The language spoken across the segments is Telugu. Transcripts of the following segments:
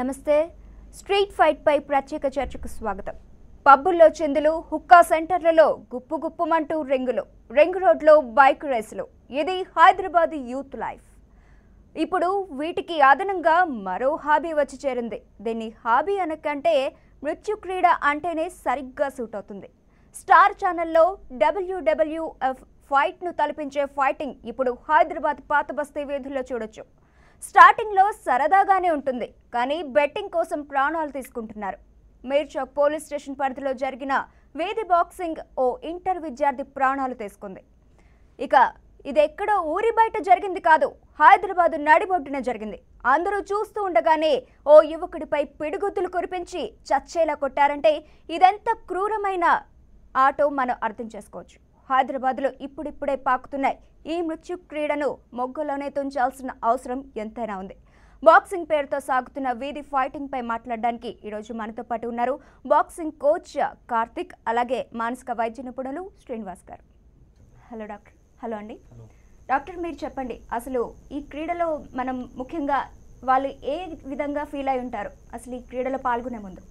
నమస్తే స్ట్రీట్ ఫైట్ పై ప్రత్యేక చర్చకు స్వాగతం పబ్బుల్లో చెందులు హుక్కా సెంటర్లలో గుప్పు గుప్పుమంటూ రింగులు రింగ్ రోడ్లో బైక్ రేసులు ఇది హైదరాబాద్ యూత్ లైఫ్ ఇప్పుడు వీటికి అదనంగా మరో హాబీ వచ్చి చేరింది దీన్ని హాబీ అనకంటే మృత్యు క్రీడ అంటేనే సరిగ్గా సూట్ అవుతుంది స్టార్ ఛానల్లో డబ్ల్యూడబ్ల్యూఎఫ్ ఫైట్ను తలపించే ఫైటింగ్ ఇప్పుడు హైదరాబాద్ పాత బస్తీ వీధుల్లో చూడొచ్చు స్టార్టింగ్లో సరదాగానే ఉంటుంది కానీ బెట్టింగ్ కోసం ప్రాణాలు తీసుకుంటున్నారు మేర్చౌక్ పోలీస్ స్టేషన్ పరిధిలో జరిగిన వేది బాక్సింగ్ ఓ ఇంటర్ విద్యార్థి ప్రాణాలు తీసుకుంది ఇక ఇది ఎక్కడో ఊరి బయట జరిగింది కాదు హైదరాబాద్ నడిబొడ్డున జరిగింది అందరూ చూస్తూ ఉండగానే ఓ యువకుడిపై పిడిగుద్దులు కురిపించి చచ్చేలా కొట్టారంటే ఇదెంత క్రూరమైన ఆటో మనం అర్థం చేసుకోవచ్చు హైదరాబాద్లో ఇప్పుడిప్పుడే పాకుతున్నాయి ఈ మృత్యు క్రీడను మొగ్గలోనే తుంచాల్సిన అవసరం ఎంతైనా ఉంది బాక్సింగ్ పేరుతో సాగుతున్న వీధి ఫైటింగ్ పై మాట్లాడడానికి ఈరోజు మనతో పాటు ఉన్నారు బాక్సింగ్ కోచ్ కార్తిక్ అలాగే మానసిక వైద్య నిపుణులు Srinivas garu hello doctor hello అండి డాక్టర్ మీరు చెప్పండి అసలు ఈ క్రీడలో మనం ముఖ్యంగా వాళ్ళు ఏ విధంగా ఫీల్ అయి ఉంటారు అసలు ఈ క్రీడలో పాల్గొనే ముందు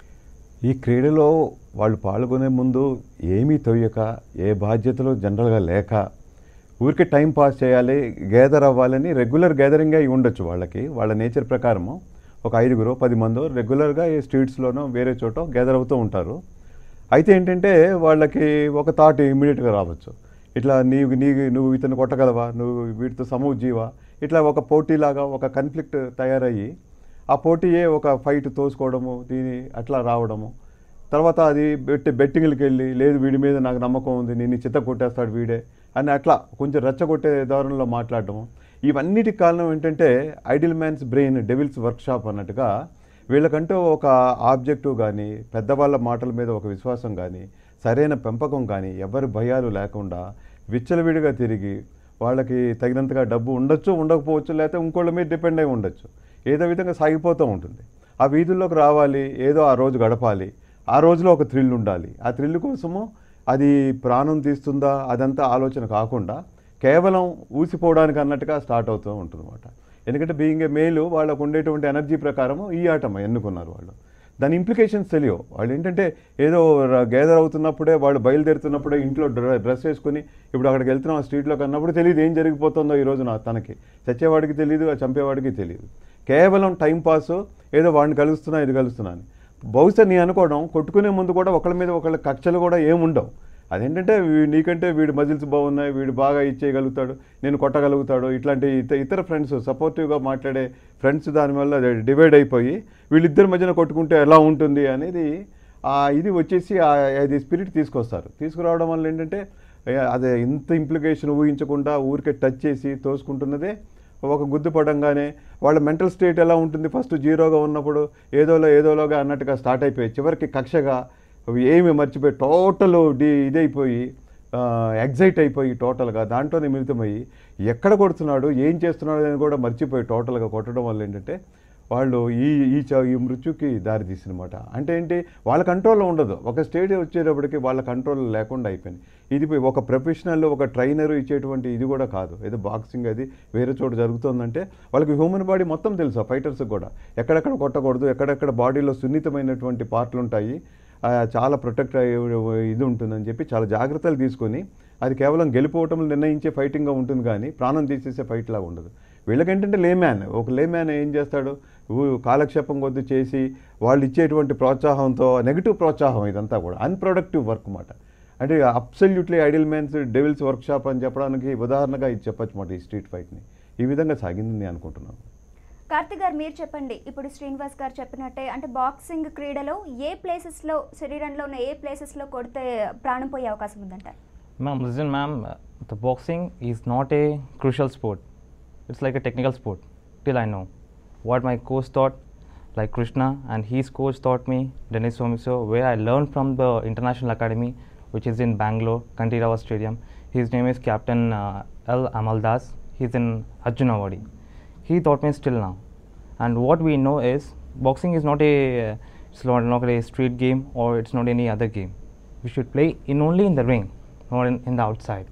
ఈ క్రీడలో వాళ్ళు పాల్గొనే ముందు ఏమీ తొయ్యక ఏ బాధ్యతలు జనరల్గా లేక ఊరికే టైం పాస్ చేయాలి గ్యాదర్ అవ్వాలని రెగ్యులర్ గ్యాదరింగ్ అయి ఉండొచ్చు వాళ్ళకి వాళ్ళ నేచర్ ప్రకారము ఒక ఐదుగురు పది మందో రెగ్యులర్గా ఈ స్ట్రీట్స్లోనో వేరే చోట గ్యాదర్ అవుతూ ఉంటారు అయితే ఏంటంటే వాళ్ళకి ఒక థాట్ ఇమీడియట్గా రావచ్చు ఇట్లా నీవు నీ నువ్వు ఇతను కొట్టగలవా నువ్వు వీటితో సమూజీవా ఇట్లా ఒక పోటీలాగా ఒక కన్ఫ్లిక్ట్ తయారయ్యి ఆ పోటీయే ఒక ఫైట్ తోసుకోవడము దీని అట్లా రావడము తర్వాత అది బెట్టి బెట్టింగ్లకి వెళ్ళి లేదు వీడి మీద నాకు నమ్మకం ఉంది నేను చిత్త కొట్టేస్తాడు వీడే అని అట్లా కొంచెం రెచ్చగొట్టే ధోరణిలో మాట్లాడటము ఇవన్నిటికి కారణం ఏంటంటే idle man's brain devil's workshop అన్నట్టుగా వీళ్ళకంటూ ఒక ఆబ్జెక్టివ్ కానీ పెద్దవాళ్ళ మాటల మీద ఒక విశ్వాసం కానీ సరైన పెంపకం కానీ ఎవరి భయాలు లేకుండా విచ్చలవిడిగా తిరిగి వాళ్ళకి తగినంతగా డబ్బు ఉండొచ్చు ఉండకపోవచ్చు లేకపోతే ఇంకోళ్ళ మీద డిపెండ్ అయి ఉండొచ్చు ఏదో విధంగా సాగిపోతూ ఉంటుంది ఆ వీధుల్లోకి రావాలి ఏదో ఆ రోజు గడపాలి ఆ రోజులో ఒక థ్రిల్ ఉండాలి ఆ థ్రిల్ కోసము అది ప్రాణం తీస్తుందా అదంతా ఆలోచన కాకుండా కేవలం ఊసిపోవడానికి అన్నట్టుగా స్టార్ట్ అవుతూ ఉంటుందన్నమాట ఎందుకంటే బీయింగ్ ఏ మేలు వాళ్ళకు ఉండేటువంటి ఎనర్జీ ప్రకారము ఈ ఆటం ఎన్నుకున్నారు వాళ్ళు దాని ఇంప్లికేషన్స్ తెలియవు వాళ్ళు ఏంటంటే ఏదో గ్యాదర్ అవుతున్నప్పుడే వాళ్ళు బయలుదేరుతున్నప్పుడే ఇంట్లో డ్ర డ్రెస్ వేసుకుని ఇప్పుడు అక్కడికి వెళ్తున్నాం ఆ స్ట్రీట్లోకి అన్నప్పుడు తెలియదు ఏం జరిగిపోతుందో ఈ రోజు నా తనకి చచ్చేవాడికి తెలియదు ఆ చంపేవాడికి తెలియదు కేవలం టైం పాస్ ఏదో వాడిని కలుస్తున్నా ఇది కలుస్తున్నా అని బహుశా నీ అనుకోవడం కొట్టుకునే ముందు కూడా ఒకళ్ళ మీద ఒకళ్ళ కక్షలు కూడా ఏముండవు అదేంటంటే వీ- నీకంటే వీడి మజిల్స్ బాగున్నాయి వీడు బాగా ఇచ్చేయగలుగుతాడు నేను కొట్టగలుగుతాడు ఇట్లాంటి ఇత ఇతర ఫ్రెండ్స్ సపోర్టివ్గా మాట్లాడే ఫ్రెండ్స్ దానివల్ల డివైడ్ అయిపోయి వీళ్ళిద్దరి మధ్యన కొట్టుకుంటే ఎలా ఉంటుంది అనేది ఆ ఇది వచ్చేసి ఆ- అది స్పిరిట్ తీసుకొస్తారు తీసుకురావడం వల్ల ఏంటంటే ఏ, అదే ఇంత ఇంప్లికేషన్ ఊహించకుండా ఊరికే టచ్ చేసి తోసుకుంటున్నదే ఒక గుద్దు పడంగానే వాళ్ళ మెంటల్ స్టేట్ ఎలా ఉంటుంది ఫస్ట్ జీరోగా ఉన్నప్పుడు ఏదోలో ఏదోలోగా అన్నట్టుగా స్టార్ట్ అయిపోయి చివరికి కక్షగా అవి ఏమి మర్చిపోయి టోటల్ డి ఇదైపోయి ఎగ్జైట్ అయిపోయి టోటల్గా దాంట్లోనే మిళితమయ్యి ఎక్కడ కొడుతున్నాడు ఏం చేస్తున్నాడు అని కూడా మర్చిపోయి టోటల్గా కొట్టడం వల్ల ఏంటంటే వాళ్ళు ఈ ఈ చ- ఈ మృత్యుకి దారి తీసినమాట అంటే ఏంటి వాళ్ళ కంట్రోల్లో ఉండదు ఒక స్టేజ్ వచ్చేటప్పటికి వాళ్ళ కంట్రోల్ లేకుండా అయిపోయింది ఇది పోయి ఒక ప్రొఫెషనల్ ఒక ట్రైనర్ ఇచ్చేటువంటి ఇది కూడా కాదు ఏదో బాక్సింగ్ అది వేరే చోట జరుగుతుందంటే వాళ్ళకి హ్యూమన్ బాడీ మొత్తం తెలుసు ఫైటర్స్కి కూడా ఎక్కడెక్కడ కొట్టకూడదు ఎక్కడెక్కడ బాడీలో సున్నితమైనటువంటి పార్ట్లు ఉంటాయి ఆ, చాలా ప్రొటెక్ట్ ఇది ఉంటుందని చెప్పి చాలా జాగ్రత్తలు తీసుకొని అది కేవలం గెలిపోవటం నిర్ణయించే ఫైటింగ్గా ఉంటుంది కానీ ప్రాణం తీసేసే ఫైట్ లాగా ఉండదు వీళ్ళకేంటంటే లేమ్యాన్ ఒక లేమ్యాన్ ఏం చేస్తాడు ఊ- కాలక్షేపం కొద్ది చేసి వాళ్ళు ఇచ్చేటువంటి ప్రోత్సాహంతో నెగిటివ్ ప్రోత్సాహం ఇదంతా కూడా అన్ప్రొడక్టివ్ వర్క్ మాట అంటే absolutely idle man's devil's workshop అని చెప్పడానికి ఉదాహరణగా ఇది చెప్పచ్చు మాట ఈ స్ట్రీట్ ఫైట్ని ఈ విధంగా సాగింది నేను అనుకుంటున్నాను కార్తిక్ గారు మీరు చెప్పండి ఇప్పుడు శ్రీనివాస్ గారు చెప్పినట్టే అంటే బాక్సింగ్ క్రీడలో ఏ ప్లేసెస్లో శరీరంలో ఉన్న ఏ ప్లేసెస్లో కొడితే ప్రాణం పోయే అవకాశం ఉందంటారు Ma'am, listen, ma'am. uh, The boxing is not a crucial sport. It's like a technical sport, till I know. What my coach taught, like Krishna, and his coach taught me, Dennis Somiso, where I learned from the International Academy, which is in Bangalore, Kantirava Stadium. His name is Captain uh, L. Amaldas. He's in Arjunavadi. He taught me still now. And what we know is, boxing is not a, it's not, not a street game or it's not any other game. We should play in only in the ring, not in, in the outside.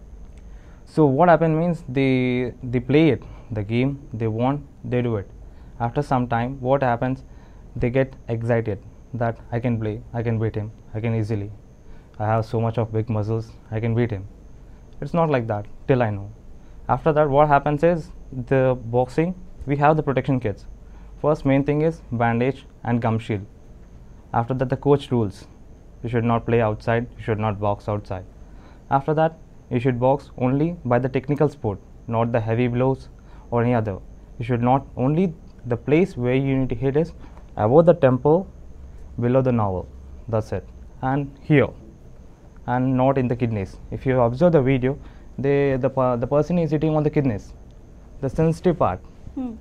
So what happened means they they play it, the game they want, they do it, After some time, what happens? They get excited that I can play, I can beat him, I can easily. I have so much of big muscles, I can beat him. It's not like that till I know. After that, what happens is the boxing, we have the protection kits. First, main thing is bandage and gum shield. After that, the coach rules you should not play outside, you should not box outside. After that, you should box only by the technical sport, not the heavy blows or any other. You should not only the place where you need to hit is above the temple, below the navel. That's it. And here, and not in the kidneys. If you observe the video, they the per- the person is hitting on the kidneys, the sensitive part. Hmm.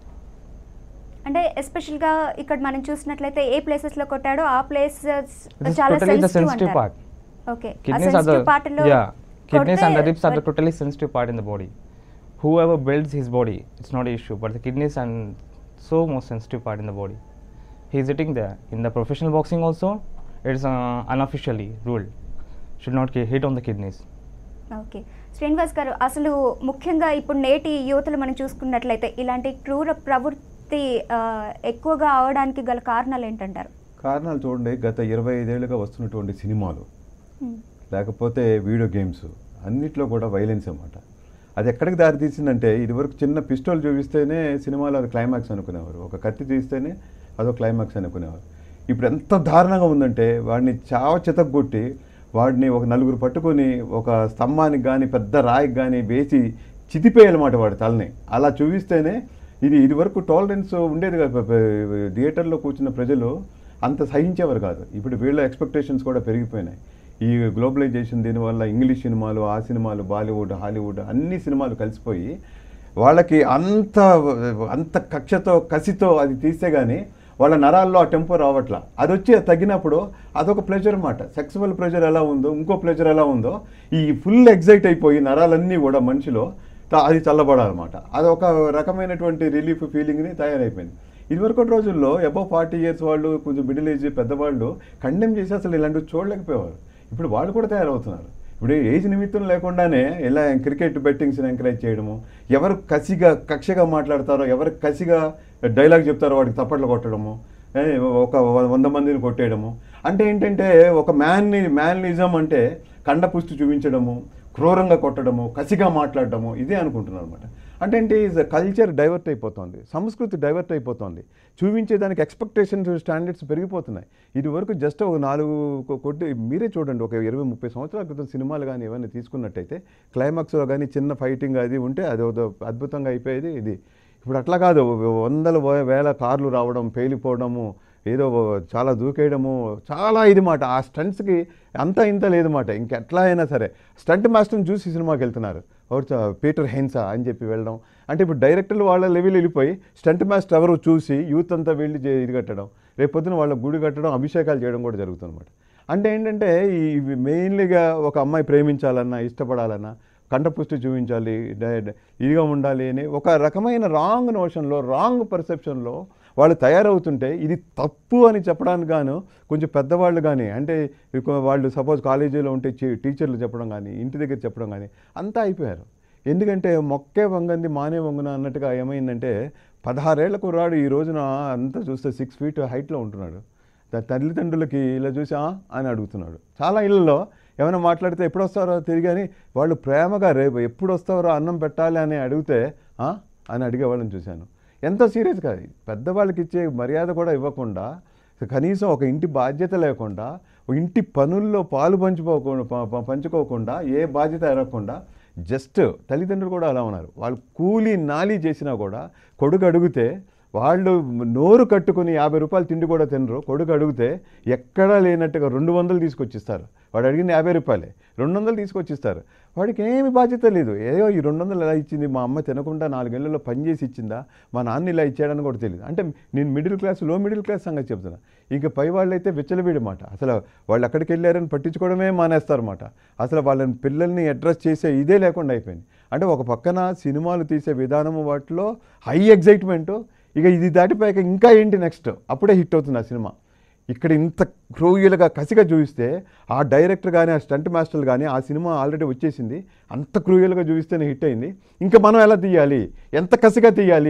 అంటే ఎస్పెషల్ గా ఇక్కడ మనం చూసినట్లయితే ఏ ప్లేసెస్ లో కొట్టాడో ఆ ప్లేసెస్ This is చాలా totally the సెన్సిటివ్ sensitive అంటారు part. Okay Kidneys are the yeah. Kidneys and the ribs are the totally sensitive part in the body. Whoever builds his body, it's not an issue. But the kidneys and so most sensitive part in the body. He is sitting there. In the professional boxing also, it's uh, unofficially ruled. Should not ki- hit on the kidneys. Okay Srinivas garu అసలు ముఖ్యంగా ఇప్పుడు నేటి యువతలు మనం చూసుకున్నట్లయితే ఇలాంటి క్రూర ప్రవృత్తి ఆ, ఎక్కువగా అవడానికి గల కారణాలు ఏంటంటారు కారణాలు చూడండి గత ఇరవై ఐదేళ్లుగా వస్తున్నటువంటి సినిమాలు Hmm. లేకపోతే వీడియో గేమ్స్ అన్నిట్లో కూడా వైలెన్స్ అన్నమాట అది ఎక్కడికి దారి తీసిందంటే ఇదివరకు చిన్న పిస్టోల్ చూపిస్తేనే సినిమాలో అది క్లైమాక్స్ అనుకునేవారు ఒక కత్తి తీస్తేనే అదో క్లైమాక్స్ అనుకునేవారు ఇప్పుడు ఎంత దారుణంగా ఉందంటే వాడిని చావ చితగ్గొట్టి వాడిని ఒక నలుగురు పట్టుకొని ఒక స్తంభానికి కానీ పెద్ద రాయికి కానీ వేసి చితిపేయాలన్నమాట వాడి తలని అలా చూపిస్తేనే ఇది ఇది వరకు టాలరెన్స్ ఉండేది కాదు ప- ప- థియేటర్లో కూర్చున్న ప్రజలు అంత సహించేవారు కాదు ఇప్పుడు వీళ్ళ ఎక్స్పెక్టేషన్స్ కూడా పెరిగిపోయినాయి ఈ గ్లోబలైజేషన్ దీనివల్ల ఇంగ్లీష్ సినిమాలు ఆ సినిమాలు బాలీవుడ్ హాలీవుడ్ అన్ని సినిమాలు కలిసిపోయి వాళ్ళకి అంత అంత కక్షతో కసితో అది తీస్తే కానీ వాళ్ళ నరాల్లో ఆ టెంపో రావట్లా అది వచ్చి అది తగ్గినప్పుడు అదొక ప్లెజర్ అన్నమాట సెక్సువల్ ప్లెజర్ ఎలా ఉందో ఇంకో ప్లెజర్ ఎలా ఉందో ఈ ఫుల్ ఎగ్జైట్ అయిపోయి నరాలన్నీ కూడా మనిషిలో త- అది చల్లబడాలన్నమాట అది ఒక రకమైనటువంటి రిలీఫ్ ఫీలింగ్ని తయారైపోయింది ఇదివరకు రోజుల్లో అబౌవ్ ఫార్టీ ఇయర్స్ వాళ్ళు కొంచెం మిడిల్ ఏజ్ పెద్దవాళ్ళు కండెమ్ చేసి అసలు ఇలాంటివి చూడలేకపోయేవారు ఇప్పుడు వాళ్ళు కూడా తయారవుతున్నారు ఇప్పుడు ఏజ్ నిమిత్తం లేకుండానే ఇలా క్రికెట్ బెట్టింగ్స్ని ఎంకరేజ్ చేయడము ఎవరు కసిగా కక్షగా మాట్లాడతారో ఎవరు కసిగా డైలాగ్ చెప్తారో వాడికి తప్పట్లు కొట్టడము ఏ, ఒక వ- వంద మందిని కొట్టేయడము అంటే ఏంటంటే ఒక మ్యాన్ని మ్యాన్లిజం అంటే కండపుష్టి చూపించడము క్రూరంగా కొట్టడము కసిగా మాట్లాడడము ఇదే అనుకుంటున్నారు అనమాట అంటే ఏంటి కల్చర్ డైవర్ట్ అయిపోతుంది సంస్కృతి డైవర్ట్ అయిపోతుంది చూపించేదానికి ఎక్స్పెక్టేషన్స్ స్టాండర్డ్స్ పెరిగిపోతున్నాయి ఇది వరకు జస్ట్ ఒక నాలుగు కొ- కొట్టి మీరే చూడండి ఒక ఇరవై ముప్పై సంవత్సరాల క్రితం సినిమాలు కానీ ఏమైనా తీసుకున్నట్టయితే క్లైమాక్స్లో కానీ చిన్న ఫైటింగ్ అది ఉంటే అది ఒక అద్భుతంగా అయిపోయేది ఇది ఇప్పుడు అట్లా కాదు వందల వే- వేల కార్లు రావడం పేలిపోవడము ఏదో చాలా దూకేయడము చాలా ఇది మాట ఆ స్టంట్స్కి అంత ఇంత లేదు మాట ఇంకెట్లా అయినా సరే స్టంట్ మాస్టర్ని చూసి సినిమాకి వెళ్తున్నారు ఎవరు చ- పీటర్ హెన్సా అని చెప్పి వెళ్ళడం అంటే ఇప్పుడు డైరెక్టర్లు వాళ్ళ లెవెల్ వెళ్ళిపోయి స్టంట్ మాస్టర్ ఎవరు చూసి యూత్ అంతా వెళ్ళి చే- ఇది కట్టడం రేపు పొద్దున వాళ్ళ గుడి కట్టడం అభిషేకాలు చేయడం కూడా జరుగుతుందన్నమాట అంటే ఏంటంటే ఈ మెయిన్లీగా ఒక అమ్మాయి ప్రేమించాలన్నా ఇష్టపడాలన్నా కంఠపుష్టి చూపించాలి డ- డ- ఇదిగా ఉండాలి అని ఒక రకమైన రాంగ్ నోషన్లో రాంగ్ పర్సెప్షన్లో వాళ్ళు తయారవుతుంటే ఇది తప్పు అని చెప్పడానికి గాను కొంచెం పెద్దవాళ్ళు కానీ అంటే ఇక వాళ్ళు సపోజ్ కాలేజీలో ఉంటే చి- టీచర్లు చెప్పడం కానీ ఇంటి దగ్గర చెప్పడం కానీ అంతా అయిపోయారు ఎందుకంటే మొక్కే వంగంది మానే వంగున అన్నట్టుగా ఏమైందంటే పదహారేళ్ల కుర్రాడు ఈ రోజున అంతా చూస్తే సిక్స్ ఫీట్ హైట్లో ఉంటున్నాడు త- తల్లిదండ్రులకి ఇలా చూసి "ఆ?" అని అడుగుతున్నాడు చాలా ఇళ్ళల్లో ఏమైనా మాట్లాడితే ఎప్పుడు వస్తారో తిరిగి అని వాళ్ళు ప్రేమగా రేపు ఎప్పుడు వస్తారో అన్నం పెట్టాలి అని అడిగితే "ఆ?" అని అడిగే వాళ్ళని చూశాను ఎంతో సీరియస్ కాదు పెద్దవాళ్ళకి ఇచ్చే మర్యాద కూడా ఇవ్వకుండా కనీసం ఒక ఇంటి బాధ్యత లేకుండా ఒక ఇంటి పనుల్లో పాలు పంచుకోకుండా ప- ప- పంచుకోకుండా ఏ బాధ్యత ఎరగకుండా జస్ట్ తల్లిదండ్రులు కూడా అలా ఉన్నారు వాళ్ళు కూలీ నాలి చేసినా కూడా కొడుకు అడిగితే వాళ్ళు నోరు కట్టుకుని యాభై రూపాయలు తిండి కూడా తినరు కొడుకు అడిగితే ఎక్కడా లేనట్టుగా రెండు వందలు తీసుకొచ్చిస్తారు వాడు అడిగింది యాభై రూపాయలే రెండు వందలు తీసుకొచ్చిస్తారు వాడికి ఏమి బాధ్యత లేదు ఏదో ఈ రెండు వందలు ఎలా ఇచ్చింది మా అమ్మ తినకుండా నాలుగేళ్లలో పని చేసి ఇచ్చిందా మా నాన్న ఇలా ఇచ్చాడని కూడా తెలియదు అంటే నేను మిడిల్ క్లాస్ లో మిడిల్ క్లాస్ సంగతి చెప్తున్నా ఇంకా పై వాళ్ళు అయితే విచ్చలవిడి మాట అసలు వాళ్ళు ఎక్కడికి వెళ్ళారని పట్టించుకోవడమే మానేస్తారన్నమాట అసలు వాళ్ళని పిల్లల్ని అడ్రస్ చేసే ఇదే లేకుండా అయిపోయింది అంటే ఒక పక్కన సినిమాలు తీసే విధానము వాటిలో హై ఎగ్జైట్మెంటు ఇక ఇది దాటిపోయాక ఇంకా ఏంటి నెక్స్ట్ అప్పుడే హిట్ అవుతుంది ఆ సినిమా ఇక్కడ ఇంత క్రూయలుగా కసిగా చూపిస్తే ఆ డైరెక్టర్ కానీ ఆ స్టంట్ మాస్టర్లు కానీ ఆ సినిమా ఆల్రెడీ వచ్చేసింది అంత క్రూయలుగా చూపిస్తేనే హిట్ అయింది ఇంకా మనం ఎలా తీయాలి ఎంత కసిగా తీయాలి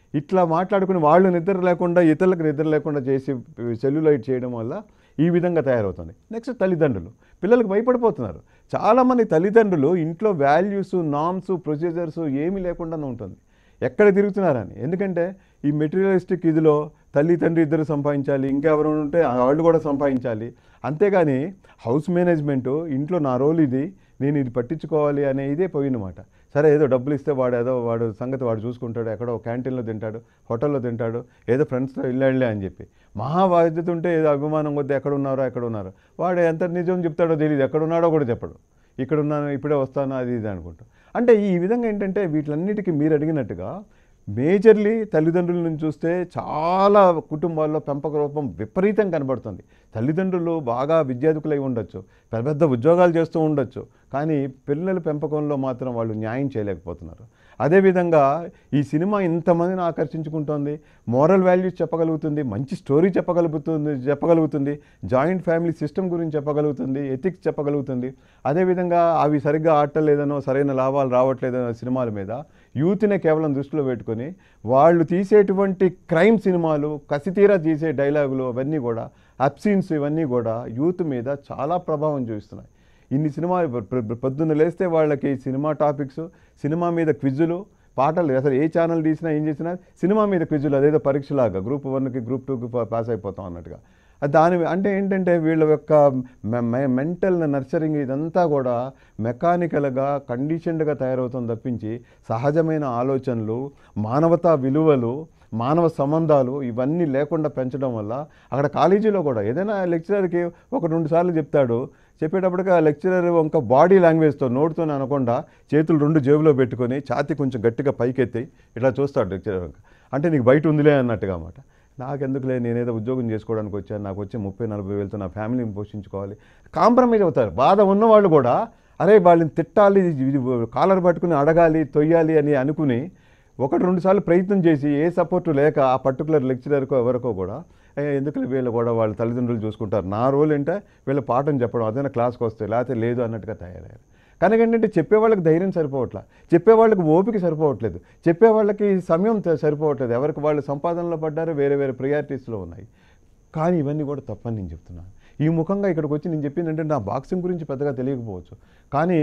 ఇట్లా మాట్లాడుకుని వాళ్ళు నిద్ర లేకుండా ఇతరులకు నిద్ర లేకుండా చేసి సెల్యులైట్ చేయడం వల్ల ఈ విధంగా తయారవుతుంది నెక్స్ట్ తల్లిదండ్రులు పిల్లలకు భయపడిపోతున్నారు చాలామంది తల్లిదండ్రులు ఇంట్లో వాల్యూస్ నామ్స్ ప్రొసీజర్స్ ఏమీ లేకుండా ఉంటుంది ఎక్కడ తిరుగుతున్నారని ఎందుకంటే ఈ మెటీరియలిస్టిక్ ఇదిలో తల్లి తండ్రి ఇద్దరు సంపాదించాలి ఇంకెవరు ఉంటే వాళ్ళు కూడా సంపాదించాలి అంతేగాని హౌస్ మేనేజ్మెంటు ఇంట్లో నా రోల్ ఇది నేను ఇది పట్టించుకోవాలి అనే ఇదే పోయినమాట సరే ఏదో డబ్బులు ఇస్తే వాడు ఏదో వాడు సంగతి వాడు చూసుకుంటాడు ఎక్కడో క్యాంటీన్లో తింటాడు హోటల్లో తింటాడు ఏదో ఫ్రెండ్స్తో వెళ్ళాడులే అని చెప్పి మహా బాధ్యత ఉంటే ఏదో అభిమానం కొద్ది ఎక్కడ ఉన్నారో ఎక్కడ ఉన్నారో వాడు ఎంత నిజం చెప్తాడో తెలియదు ఎక్కడ ఉన్నాడో కూడా చెప్పడు ఇక్కడ ఉన్నాను ఇప్పుడే వస్తాను అది ఇది అనుకుంటా అంటే ఈ విధంగా ఏంటంటే వీటిలన్నిటికీ మీరు అడిగినట్టుగా మేజర్లీ తల్లిదండ్రుల నుంచి చూస్తే చాలా కుటుంబాల్లో పెంపక రూపం విపరీతం కనబడుతుంది తల్లిదండ్రులు బాగా విద్యార్థులై ఉండొచ్చు పెద్ద పెద్ద ఉద్యోగాలు చేస్తూ ఉండొచ్చు కానీ పిల్లల పెంపకంలో మాత్రం వాళ్ళు న్యాయం చేయలేకపోతున్నారు అదేవిధంగా ఈ సినిమా ఇంతమందిని ఆకర్షించుకుంటోంది మోరల్ వాల్యూస్ చెప్పగలుగుతుంది మంచి స్టోరీ చెప్పగలుగుతుంది చెప్పగలుగుతుంది జాయింట్ ఫ్యామిలీ సిస్టమ్ గురించి చెప్పగలుగుతుంది ఎథిక్స్ చెప్పగలుగుతుంది అదేవిధంగా అవి సరిగ్గా ఆడలేదనో సరైన లాభాలు రావట్లేదనో సినిమాల మీద యూత్నే కేవలం దృష్టిలో పెట్టుకొని వాళ్ళు తీసేటువంటి క్రైమ్ సినిమాలు కసితీరా తీసే డైలాగులు అవన్నీ కూడా అప్సీన్స్ ఇవన్నీ కూడా యూత్ మీద చాలా ప్రభావం చూపిస్తున్నాయి ఇన్ని సినిమాలు ప్ర- ప్ర- పొద్దున్న లేస్తే వాళ్ళకి సినిమా టాపిక్స్ సినిమా మీద క్విజులు పాటలు అసలు ఏ ఛానల్ తీసినా ఏం చేసినా సినిమా మీద క్విజులు అదేదో పరీక్షలాగా గ్రూప్ వన్కి గ్రూప్ టూకి పాస్ అయిపోతాం అన్నట్టుగా అది దాని అంటే ఏంటంటే వీళ్ళ యొక్క మెంటల్ నర్చరింగ్ ఇదంతా కూడా మెకానికల్గా కండిషన్డ్గా తయారవుతుంది తప్పించి సహజమైన ఆలోచనలు మానవతా విలువలు మానవ సంబంధాలు ఇవన్నీ లేకుండా పెంచడం వల్ల అక్కడ కాలేజీలో కూడా ఏదైనా లెక్చరర్కి ఒక రెండు సార్లు చెప్తాడు చెప్పేటప్పటికి ఆ లెక్చరర్ ఇంకా బాడీ లాంగ్వేజ్తో నోటితో అనకుండా చేతులు రెండు జేబులో పెట్టుకొని ఛాతీ కొంచెం గట్టిగా పైకెత్తి ఇట్లా చూస్తాడు లెక్చరర్ అంటే నీకు బయట ఉందిలే అన్నట్టుగా అన్నమాట నాకెందుకులే నేనేదో ఉద్యోగం చేసుకోవడానికి వచ్చాను నాకు వచ్చే ముప్పై నలభై వేలతో నా ఫ్యామిలీని పోషించుకోవాలి కాంప్రమైజ్ అవుతారు బాధ ఉన్నవాళ్ళు కూడా అరే వాళ్ళని తిట్టాలి ఇది కాలర్ పట్టుకుని అడగాలి తొయ్యాలి అని అనుకుని ఒకటి రెండు సార్లు ప్రయత్నం చేసి ఏ సపోర్టు లేక ఆ పర్టికులర్ లెక్చరర్కో ఎవరికో కూడా "ఏ, ఎందుకులే వీళ్ళు కూడా వాళ్ళ తల్లిదండ్రులు చూసుకుంటారు నా రోల్ ఏంటంటే వీళ్ళ పాఠం చెప్పడం అదైనా క్లాస్కి వస్తే లేకపోతే లేదు అన్నట్టుగా తయారయ్యారు కనుక ఏంటంటే చెప్పేవాళ్ళకి ధైర్యం సరిపోవట్లా చెప్పేవాళ్ళకి ఓపిక సరిపోవట్లేదు చెప్పేవాళ్ళకి సమయం త- సరిపోవట్లేదు ఎవరికి వాళ్ళు సంపాదనలో పడ్డారో వేరే వేరే ప్రియారిటీస్లో ఉన్నాయి కానీ ఇవన్నీ కూడా తప్పని నేను చెప్తున్నాను ఈ ముఖంగా ఇక్కడికి వచ్చి నేను చెప్పింది ఏంటంటే నా బాక్సింగ్ గురించి పెద్దగా తెలియకపోవచ్చు కానీ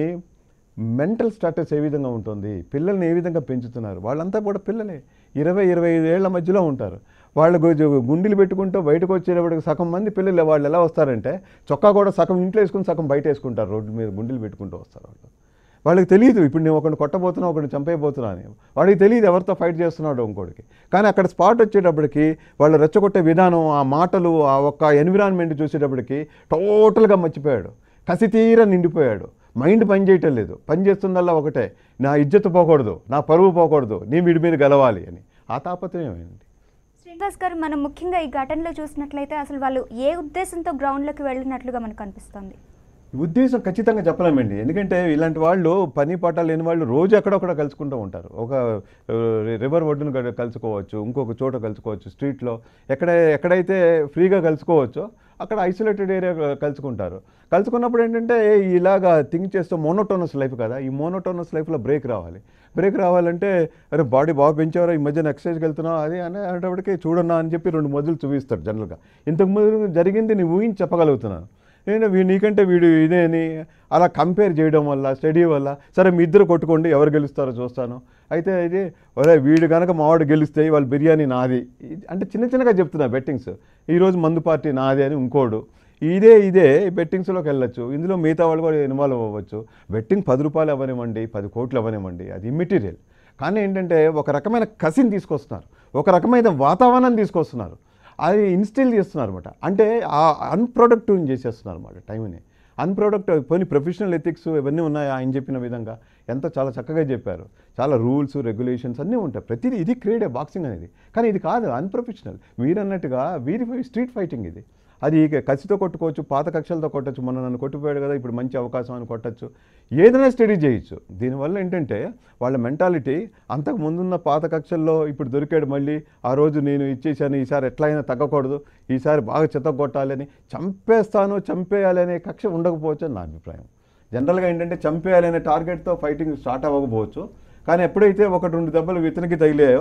మెంటల్ స్టాటస్ ఏ విధంగా ఉంటుంది పిల్లల్ని ఏ విధంగా పెంచుతున్నారు వాళ్ళంతా కూడా పిల్లలే ఇరవై ఇరవై ఐదు ఏళ్ల మధ్యలో ఉంటారు వాళ్ళు గు- గుండీలు పెట్టుకుంటూ బయటకు వచ్చేటప్పటికి సగం మంది పిల్లలు వాళ్ళు ఎలా వస్తారంటే చొక్కా కూడా సగం ఇంట్లో వేసుకుని సగం బయట వేసుకుంటారు రోడ్డు మీద గుండీలు పెట్టుకుంటూ వస్తారు వాళ్ళు వాళ్ళకి తెలియదు ఇప్పుడు నేను ఒకరిని కొట్టబోతున్నా ఒకరిని చంపేయబోతున్నా అని వాడికి తెలియదు ఎవరితో ఫైట్ చేస్తున్నాడు ఇంకోటికి కానీ అక్కడ స్పాట్ వచ్చేటప్పటికి వాళ్ళు రెచ్చగొట్టే విధానం ఆ మాటలు ఆ ఒక్క ఎన్విరాన్మెంట్ చూసేటప్పటికి టోటల్గా మర్చిపోయాడు కసి తీర నిండిపోయాడు మైండ్ పని చేయటం లేదు పని చేస్తుందల్లా ఒకటే నా ఇజ్జత్ పోకూడదు నా పరువు పోకూడదు నీ వీడి మీద గెలవాలి అని ఆ తాపత్రయం ఏంటి శ్రీనివాస్ గారు మనం ముఖ్యంగా ఈ ఘటనలో చూసినట్లయితే అసలు వాళ్ళు ఏ ఉద్దేశంతో గ్రౌండ్లోకి వెళ్ళినట్లుగా మనకు అనిపిస్తుంది ఉద్దేశం ఖచ్చితంగా చెప్పలేమండి ఎందుకంటే ఇలాంటి వాళ్ళు పని పాట లేని వాళ్ళు రోజు ఎక్కడొక్కడ కలుసుకుంటూ ఉంటారు ఒక ఆ, రివర్ ఒడ్డును గడ- కలుసుకోవచ్చు ఇంకొక చోట కలుసుకోవచ్చు స్ట్రీట్లో ఎక్కడ ఎక్కడైతే ఫ్రీగా కలుసుకోవచ్చో అక్కడ ఐసోలేటెడ్ ఏరియా కలుసుకుంటారు కలుసుకున్నప్పుడు ఏంటంటే ఏ, ఇలాగా థింక్ చేస్తూ మోనోటోనస్ లైఫ్ కదా ఈ మోనోటోనస్ లైఫ్లో బ్రేక్ రావాలి బ్రేక్ రావాలంటే అరే బాడీ బాగా పెంచారా ఈ మధ్యన ఎక్సర్సైజ్కి వెళ్తున్నావు అది అని అనేటప్పటికి చూడన్నా అని చెప్పి రెండు మొదలు చూపిస్తాడు జనరల్గా ఇంతకు ముందు జరిగింది నేను ఊహించి చెప్పగలుగుతున్నాను నేను వీ నీకంటే వీడు ఇదే అని అలా కంపేర్ చేయడం వల్ల స్టడీ వల్ల సరే మీ ఇద్దరు కొట్టుకోండి ఎవరు గెలుస్తారో చూస్తాను అయితే ఇది ఒరే వీడు కనుక మావాడు గెలిస్తే వాళ్ళు బిర్యానీ నాది ఇది- అంటే చిన్న చిన్నగా చెప్తున్నా బెట్టింగ్స్ ఈరోజు మందు పార్టీ నాది అని ఇంకోడు ఇదే ఇదే బెట్టింగ్స్లోకి వెళ్ళొచ్చు ఇందులో మిగతా వాళ్ళు కూడా ఇన్వాల్వ్ అవ్వచ్చు బెట్టింగ్ పది రూపాయలు అవ్వనివ్వండి పది కోట్లు అవ్వనివ్వండి అది ఇమ్మెటీరియల్ కానీ ఏంటంటే ఒక రకమైన కసిని తీసుకొస్తున్నారు ఒక రకమైన వాతావరణాన్ని తీసుకొస్తున్నారు అది ఇన్స్టిల్ చేస్తున్నారు అనమాట అంటే ఆ అన్ప్రొడక్టివ్ చేసేస్తున్నారు అనమాట టైంని అన్ప్రొడక్టివ్ పోనీ ప్రొఫెషనల్ ఎథిక్స్ ఇవన్నీ ఉన్నాయి ఆయన చెప్పిన విధంగా ఎంత చాలా చక్కగా చెప్పారు చాలా రూల్స్ రెగ్యులేషన్స్ అన్నీ ఉంటాయి ప్రతిదీ ఇది క్రీడే బాక్సింగ్ అనేది కానీ ఇది కాదు అన్ప్రొఫెషనల్ మీరు అన్నట్టుగా వీరి స్ట్రీట్ ఫైటింగ్ ఇది అది ఇక కసితో కొట్టుకోవచ్చు పాత కక్షలతో కొట్టచ్చు మొన్న నన్ను కొట్టిపోయాడు కదా ఇప్పుడు మంచి అవకాశం అని కొట్టచ్చు ఏదైనా స్టడీ చేయొచ్చు దీనివల్ల ఏంటంటే వాళ్ళ మెంటాలిటీ అంతకు ముందున్న పాత కక్షల్లో ఇప్పుడు దొరికాడు మళ్ళీ ఆ రోజు నేను ఇచ్చేసాను ఈసారి ఎట్లయినా తగ్గకూడదు ఈసారి బాగా చెత్త కొట్టాలని చంపేస్తాను చంపేయాలనే కక్ష ఉండకపోవచ్చు అని నా అభిప్రాయం జనరల్గా ఏంటంటే చంపేయాలనే టార్గెట్తో ఫైటింగ్ స్టార్ట్ అవ్వకపోవచ్చు కానీ ఎప్పుడైతే ఒక రెండు దెబ్బలు ఇతనికి తగిలాయో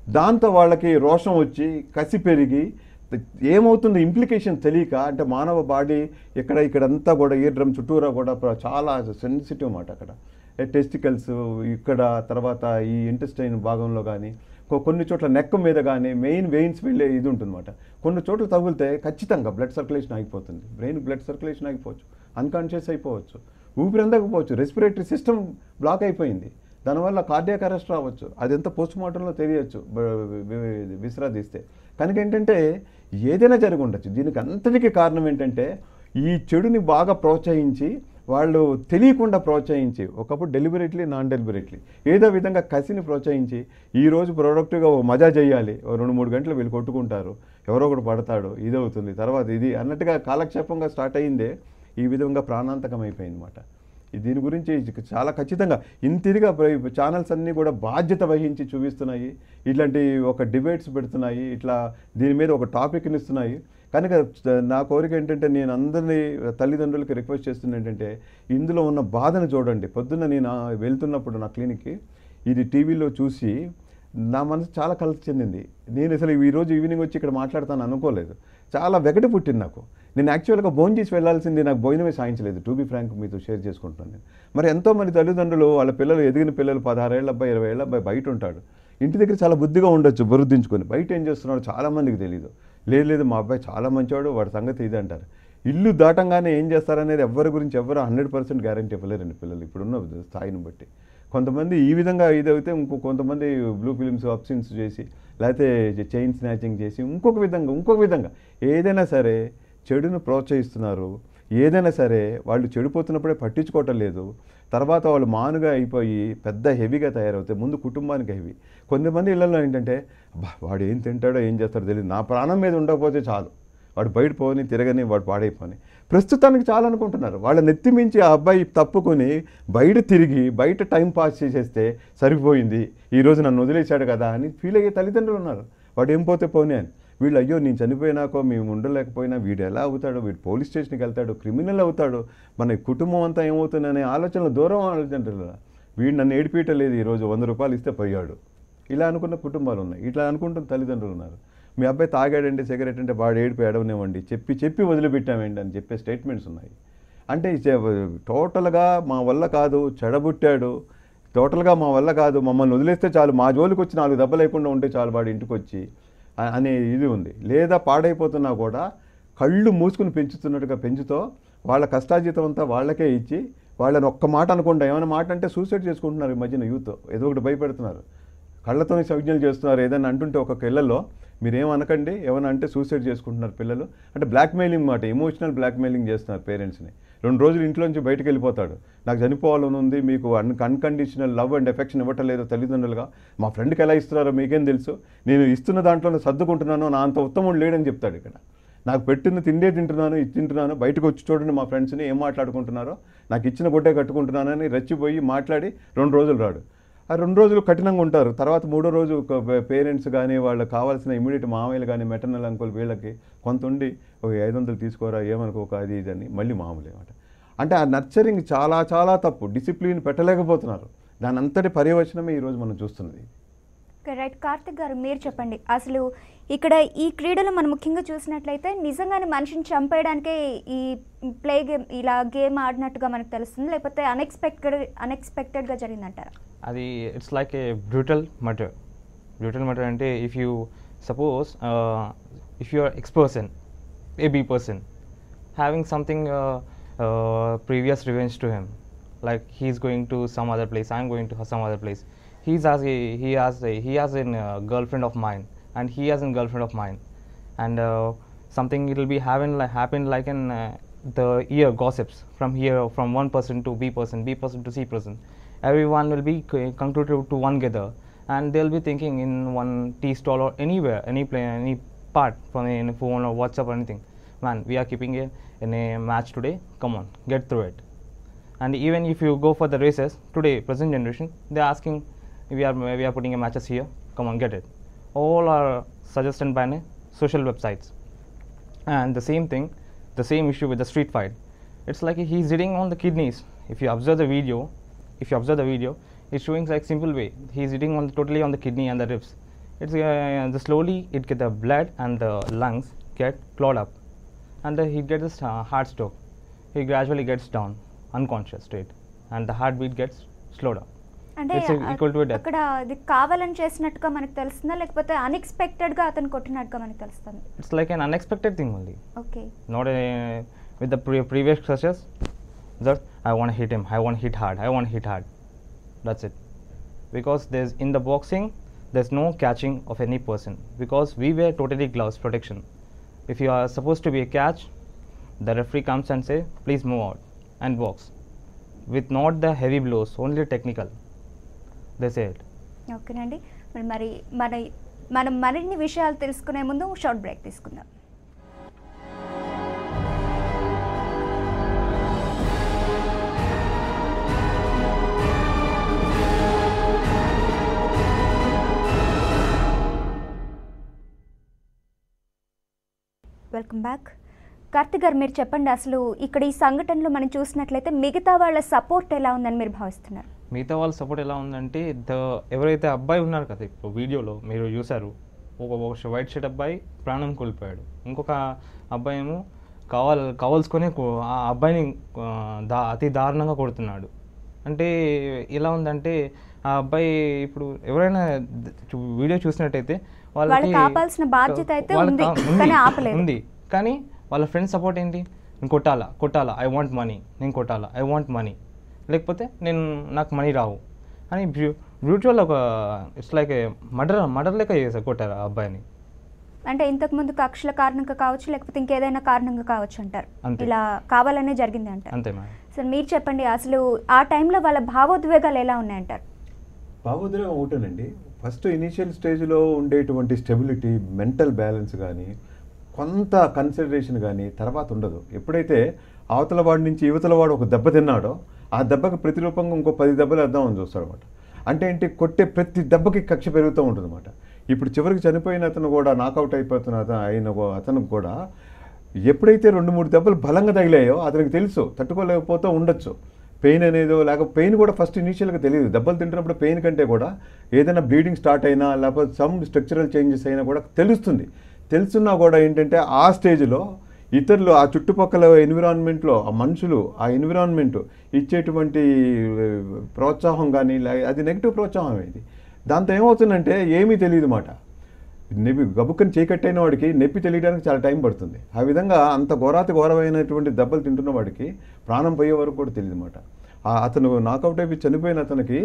దాంతో వాళ్ళకి రోషం వచ్చి కసి పెరిగి ఏమవుతుంది ఇంప్లికేషన్ తెలియక అంటే మానవ బాడీ ఇక్కడ ఇక్కడంతా కూడా ఇయర్ డ్రమ్ చుట్టూరా కూడా ప్ర- చాలా సెన్సిటివ్ మాట అక్కడ టెస్టికల్స్ ఇక్కడ తర్వాత ఈ ఇంటెస్టైన్ భాగంలో కానీ కొన్ని చోట్ల నెక్ మీద కానీ మెయిన్ వెయిన్స్ వెళ్ళే ఇది ఉంటుందన్నమాట కొన్ని చోట్ల తగిలితే ఖచ్చితంగా బ్లడ్ సర్క్యులేషన్ ఆగిపోతుంది బ్రెయిన్ బ్లడ్ సర్క్యులేషన్ ఆగిపోవచ్చు అన్కాన్షియస్ అయిపోవచ్చు ఊపిరి అందకపోవచ్చు రెస్పిరేటరీ సిస్టమ్ బ్లాక్ అయిపోయింది దానివల్ల కార్డియాక్ అరెస్ట్ రావచ్చు అదంతా పోస్ట్ మార్టంలో తెలియచ్చు విశ్రాదిస్తే కనుక ఏంటంటే ఏదైనా జరిగి ఉండొచ్చు దీనికి అంతటికీ కారణం ఏంటంటే ఈ చెడుని బాగా ప్రోత్సహించి వాళ్ళు తెలియకుండా ప్రోత్సహించి ఒకప్పుడు డెలిబరేట్లీ నాన్ డెలిబరేట్లీ ఏదో విధంగా కసిని ప్రోత్సహించి ఈ రోజు ప్రొడక్టివ్గా ఓ మజా చేయాలి ఓ రెండు మూడు గంటలు వీళ్ళు కొట్టుకుంటారు ఎవరో ఒకడు పడతాడు ఇది అవుతుంది తర్వాత ఇది అన్నట్టుగా కాలక్షేపంగా స్టార్ట్ అయిందే ఈ విధంగా ప్రాణాంతకం అయిపోయింది అనమాట దీని గురించి చాలా ఖచ్చితంగా ఇంతిదిగా ఛానల్స్ అన్నీ కూడా బాధ్యత వహించి చూపిస్తున్నాయి ఇట్లాంటి ఒక డిబేట్స్ పెడుతున్నాయి ఇట్లా దీని మీద ఒక టాపిక్ని ఇస్తున్నాయి కనుక నా కోరిక ఏంటంటే నేను అందరినీ తల్లిదండ్రులకి రిక్వెస్ట్ చేస్తున్నా ఏంటంటే ఇందులో ఉన్న బాధను చూడండి పొద్దున్న నేను ఆ వెళ్తున్నప్పుడు నా క్లినిక్కి ఇది టీవీలో చూసి నా మనసు చాలా కలిసి చెందింది నేను అసలు ఈరోజు ఈవినింగ్ వచ్చి ఇక్కడ మాట్లాడతాను అనుకోలేదు చాలా వెగటి పుట్టింది నాకు నేను యాక్చువల్గా భోజనం చేసి వెళ్ళాల్సింది నాకు భోజనమే సాయించలేదు టు బి ఫ్రాంక్ మీతో షేర్ చేసుకుంటున్నాను నేను మరి ఎంతోమంది తల్లిదండ్రులు వాళ్ళ పిల్లలు ఎదిగిన పిల్లలు పదహారేళ్ళ అబ్బాయి ఇరవై ఏళ్ళ అబ్బాయి బయట ఉంటాడు ఇంటి దగ్గర చాలా బుద్ధిగా ఉండొచ్చు బురుద్దించుకొని బయట ఏం చేస్తున్నాడో చాలామందికి తెలియదు లేదు లేదు మా అబ్బాయి చాలా మంచివాడు వాడి సంగతి ఇది అంటారు ఇల్లు దాటంగానే ఏం చేస్తారనేది ఎవరి గురించి ఎవరు హండ్రెడ్ పర్సెంట్ గ్యారంటీ ఇవ్వలేరండి పిల్లలు ఇప్పుడున్న స్థాయిని బట్టి కొంతమంది ఈ విధంగా ఇదైతే ఇంకో కొంతమంది బ్లూ ఫిలిమ్స్ అప్సిన్స్ చేసి లేకపోతే చైన్ స్నాచింగ్ చేసి ఇంకొక విధంగా ఇంకొక విధంగా ఏదైనా సరే చెడును ప్రోత్సహిస్తున్నారు ఏదైనా సరే వాళ్ళు చెడిపోతున్నప్పుడే పట్టించుకోవటం లేదు తర్వాత వాళ్ళు మానుగా అయిపోయి పెద్ద హెవీగా తయారవుతాయి ముందు కుటుంబానికి హెవీ కొంతమంది ఇళ్లలో ఏంటంటే "అబ్బా, వాడు ఏం తింటాడో ఏం చేస్తాడో తెలియదు నా ప్రాణం మీద ఉండకపోతే చాలు వాడు బయట పోని తిరగని వాడు పాడైపోని ప్రస్తుతానికి చాలా అనుకుంటున్నారు వాళ్ళ నెత్తి మించి ఆ అబ్బాయి తప్పుకొని బయట తిరిగి బయట టైం పాస్ చేసేస్తే సరిపోయింది ఈరోజు నన్ను వదిలేశాడు కదా అని ఫీల్ అయ్యే తల్లిదండ్రులు ఉన్నారు వాడు ఏం పోతే పోనీ అని వీళ్ళు అయ్యో నేను చనిపోయినాకో మేము ఉండలేకపోయినా వీడు ఎలా అవుతాడు వీడు పోలీస్ స్టేషన్కి వెళ్తాడు క్రిమినల్ అవుతాడు మన కుటుంబం అంతా ఏమవుతుందనే ఆలోచనలు దూరం ఆలోచనలు వీడు నన్ను ఏడిపించలేదు ఈరోజు వంద రూపాయలు ఇస్తే పోయాడు ఇలా అనుకున్న కుటుంబాలు ఉన్నాయి ఇట్లా అనుకుంటున్న తల్లిదండ్రులు ఉన్నారు మీ అబ్బాయి తాగాడండి సిగరెట్ అంటే వాడు ఏడిపి ఏడవనివ్వండి చెప్పి చెప్పి వదిలిపెట్టామండి అని చెప్పే స్టేట్మెంట్స్ ఉన్నాయి అంటే చె- టోటల్గా మా వల్ల కాదు చెడబుట్టాడు టోటల్గా మా వల్ల కాదు మమ్మల్ని వదిలేస్తే చాలు మా జోలికి వచ్చి నాలుగు దెబ్బ లేకుండా ఉంటే చాలు వాడు ఇంటికి వచ్చి అ- అనే ఇది ఉంది లేదా పాడైపోతున్నా కూడా కళ్ళు మూసుకుని పెంచుతున్నట్టుగా పెంచుతో వాళ్ళ కష్టాజీతం అంతా వాళ్ళకే ఇచ్చి వాళ్ళని ఒక్క మాట అనుకుంటా ఏమైనా మాట అంటే సూసైడ్ చేసుకుంటున్నారు ఈ మధ్యన యూత్ ఏదో ఒకటి భయపెడుతున్నారు కళ్ళతోనే సంజ్ఞలు చేస్తున్నారు ఏదైనా అంటుంటే ఒక్కొక్క ఇళ్లలో మీరేం అనకండి ఏమైనా అంటే సూసైడ్ చేసుకుంటున్నారు పిల్లలు అంటే బ్లాక్మెయిలింగ్ మాట ఎమోషనల్ బ్లాక్మెయిలింగ్ చేస్తున్నారు పేరెంట్స్ని రెండు రోజులు ఇంట్లో నుంచి బయటకు వెళ్ళిపోతాడు నాకు చనిపోవాలని ఉంది మీకు un unconditional love and affection ఇవ్వట్లేదు తల్లిదండ్రులుగా మా ఫ్రెండ్కి ఎలా ఇస్తున్నారో మీకేం తెలుసు నేను ఇస్తున్న దాంట్లో సర్దుకుంటున్నాను నా అంత ఉత్తముడు లేడని చెప్తాడు ఇక్కడ నాకు పెట్టిన తిండే తింటున్నాను ఇది తింటున్నాను బయటకు వచ్చి చూడండి మా ఫ్రెండ్స్ని ఏం మాట్లాడుకుంటున్నారో నాకు ఇచ్చిన గుడ్డే కట్టుకుంటున్నానని రెచ్చిపోయి మాట్లాడి రెండు రోజులు రాడు ఆ రెండు రోజులు కఠినంగా ఉంటారు తర్వాత మూడో రోజు పేరెంట్స్ కానీ వాళ్ళకి కావాల్సిన ఇమీడియట్ మామయ్యలు కానీ మెటర్నల్ అంకుల్ వీళ్ళకి కొంత ఉండి ఒక ఐదు వందలు తీసుకోరా ఏమనుకోక అది ఇది అని మళ్ళీ మామూలు అనమాట అంటే ఆ నర్చరింగ్ చాలా చాలా తప్పు డిసిప్లిన్ పెట్టలేకపోతున్నారు దాని అంతటి పర్యవచనమే ఈరోజు మనం చూస్తున్నది రైట్ కార్తిక్ గారు మీరు చెప్పండి అసలు ఇక్కడ ఈ క్రీడలు మనం ముఖ్యంగా చూసినట్లయితే నిజంగానే మనిషిని చంపేయడానికే ఈ ప్లే గేమ్ ఇలా గేమ్ ఆడినట్టుగా మనకు తెలుస్తుంది లేకపోతే అన్ఎక్స్పెక్టెడ్ అన్ఎక్స్పెక్టెడ్గా జరిగిందంటారా అది it's like a brutal murder brutal murder అంటే if you suppose if you are X person A B person having something previous revenge to him like he's going to some other place i'm going to some other place he's as a, he has a, he has a uh, girlfriend of mine and he has a girlfriend of mine and uh, something it will be having like happened like in uh, the ear gossips from here from one person to b person b person to c person everyone will be co- concluded to one gather and they'll be thinking in one tea stall or anywhere any play any part from in a phone or whatsapp or anything man we are keeping it in a match today come on get through it and even if you go for the races today present generation they're asking we are we are putting a matches here come on get it all are suggested by the social websites and the same thing the same issue with the street fight it's like he's hitting on the kidneys if you observe the video if you observe the video it's showing like simple way he's hitting on totally on the kidney and the ribs it's uh, the slowly it get the blood and the lungs get clogged up and the, he gets this uh, heart stroke he gradually gets down unconscious state and the heartbeat gets slowed down అంటే It's equal to a death. అక్కడ అది కావాలని చేసినట్టుగా మనకు తెలుస్తుందా లేకపోతే అన్ఎక్స్పెక్టెడ్ గా అతను కొట్టినట్టుగా మనకు తెలుస్తుంది it's like an unexpected thing only okay not a, with the pre- previous success that I want to hit him, I want to hit hard, I want to hit hard. That's it. Because there's in the boxing, there's no catching of any person because we wear totally gloves protection. If you are supposed to be a catch, the referee comes and say, please move out and box. With not the heavy blows, only technical. They say it. ఓకేనండి మరి మరి మన మనం మరిన్ని విషయాలు తెలుసుకునే ముందు షార్ట్ బ్రేక్ తీసుకుందాం వెల్కమ్ బ్యాక్ కార్తిక్ గారు మీరు చెప్పండి అసలు ఇక్కడ ఈ సంఘటనలో మనం చూసినట్లయితే మిగతా వాళ్ళ సపోర్ట్ ఎలా ఉందని మీరు భావిస్తున్నారు మిగతా వాళ్ళ సపోర్ట్ ఎలా ఉందంటే ద ఎవరైతే అబ్బాయి ఉన్నారు కదా ఇప్పుడు వీడియోలో మీరు చూసారు ఒక ఒక వైట్ షర్ట్ అబ్బాయి ప్రాణం కోల్పోయాడు ఇంకొక అబ్బాయి ఏమో కావాల కావాల్సుకొని కో- ఆ అబ్బాయిని ఆ, దా అతి దారుణంగా కొడుతున్నాడు అంటే ఎలా ఉందంటే ఆ అబ్బాయి ఇప్పుడు ఎవరైనా ద- చూ- వీడియో చూసినట్టయితే వాళ్ళకి ఆపాల్సిన బాధ్యత అయితే వాళ్ళకి ఉంది, ఆ- కానీ ఆపలేదు. ఉంది కానీ వాళ్ళ ఫ్రెండ్స్ సపోర్ట్ ఏంటి నేను కొట్టాలా కొట్టాలా ఐ వాంట్ మనీ నేను కొట్టాలా ఐ వాంట్ మనీ లేకపోతే నేను నాకు మనీ రావు అని బ్యూచువల్ ఒక ఇట్స్ లైక్ మర్డర్ మర్డర్ లెక్క చేశారు కొట్టారు ఆ అబ్బాయిని అంటే ఇంతకు ముందు కక్షల కారణంగా కావచ్చు లేకపోతే ఇంకేదైనా కారణంగా కావచ్చు అంటారు అంతే. ఇలా కావాలనే జరిగింది అంటారు అంతే మేడం సార్ మీరు చెప్పండి అసలు ఆ టైంలో వాళ్ళ భావోద్వేగాలు ఎలా ఉన్నాయంటారు భావోద్రేకం ఒకటేనండి ఫస్ట్ ఇనీషియల్ స్టేజ్లో ఉండేటువంటి స్టెబిలిటీ మెంటల్ బ్యాలెన్స్ కానీ కొంత కన్సిడరేషన్ కానీ తర్వాత ఉండదు ఎప్పుడైతే అవతల వాడి నుంచి యువతల వాడు ఒక దెబ్బ తిన్నాడో ఆ దెబ్బకి ప్రతిరూపంగా ఇంకో పది దెబ్బలు వేద్దామని చూస్తాడు అనమాట అంటే ఏంటి కొట్టే ప్రతి దెబ్బకి కక్ష పెరుగుతూ ఉంటుంది అనమాట ఇప్పుడు చివరికి చనిపోయిన అతను కూడా నాకౌట్ అయిపోతున్న అతను అయిన ఒక- అతనికి కూడా ఎప్పుడైతే రెండు మూడు దెబ్బలు బలంగా తగిలాయో అతనికి తెలుసు తట్టుకోలేకపోతూ ఉండొచ్చు పెయిన్ అనేదో లేక పెయిన్ కూడా ఫస్ట్ ఇనీషియల్గా తెలియదు దెబ్బలు తింటున్నప్పుడు పెయిన్ కంటే కూడా ఏదైనా బ్లీడింగ్ స్టార్ట్ అయినా లేకపోతే సమ్ స్ట్రక్చరల్ చేంజెస్ అయినా కూడా తెలుస్తుంది తెలుసున్నా కూడా ఏంటంటే ఆ స్టేజ్లో ఇతరులు ఆ చుట్టుపక్కల ఎన్విరాన్మెంట్లో ఆ మనుషులు ఆ ఎన్విరాన్మెంట్ ఇచ్చేటువంటి ఆ, ప్రోత్సాహం కానీ లే- అది నెగిటివ్ ప్రోత్సాహం ఇది దాంతో ఏమవుతుందంటే ఏమీ తెలియదు మాట నొప్పి గబుక్కని చీకట్టైన వాడికి నొప్పి తెలియడానికి చాలా టైం పడుతుంది ఆ విధంగా అంత ఘోరాతి ఘోరమైనటువంటి దెబ్బలు తింటున్న వాడికి ప్రాణం పోయే వరకు కూడా తెలియదు అనమాట అతను నాకౌట్ అయిపోయి చనిపోయిన అతనికి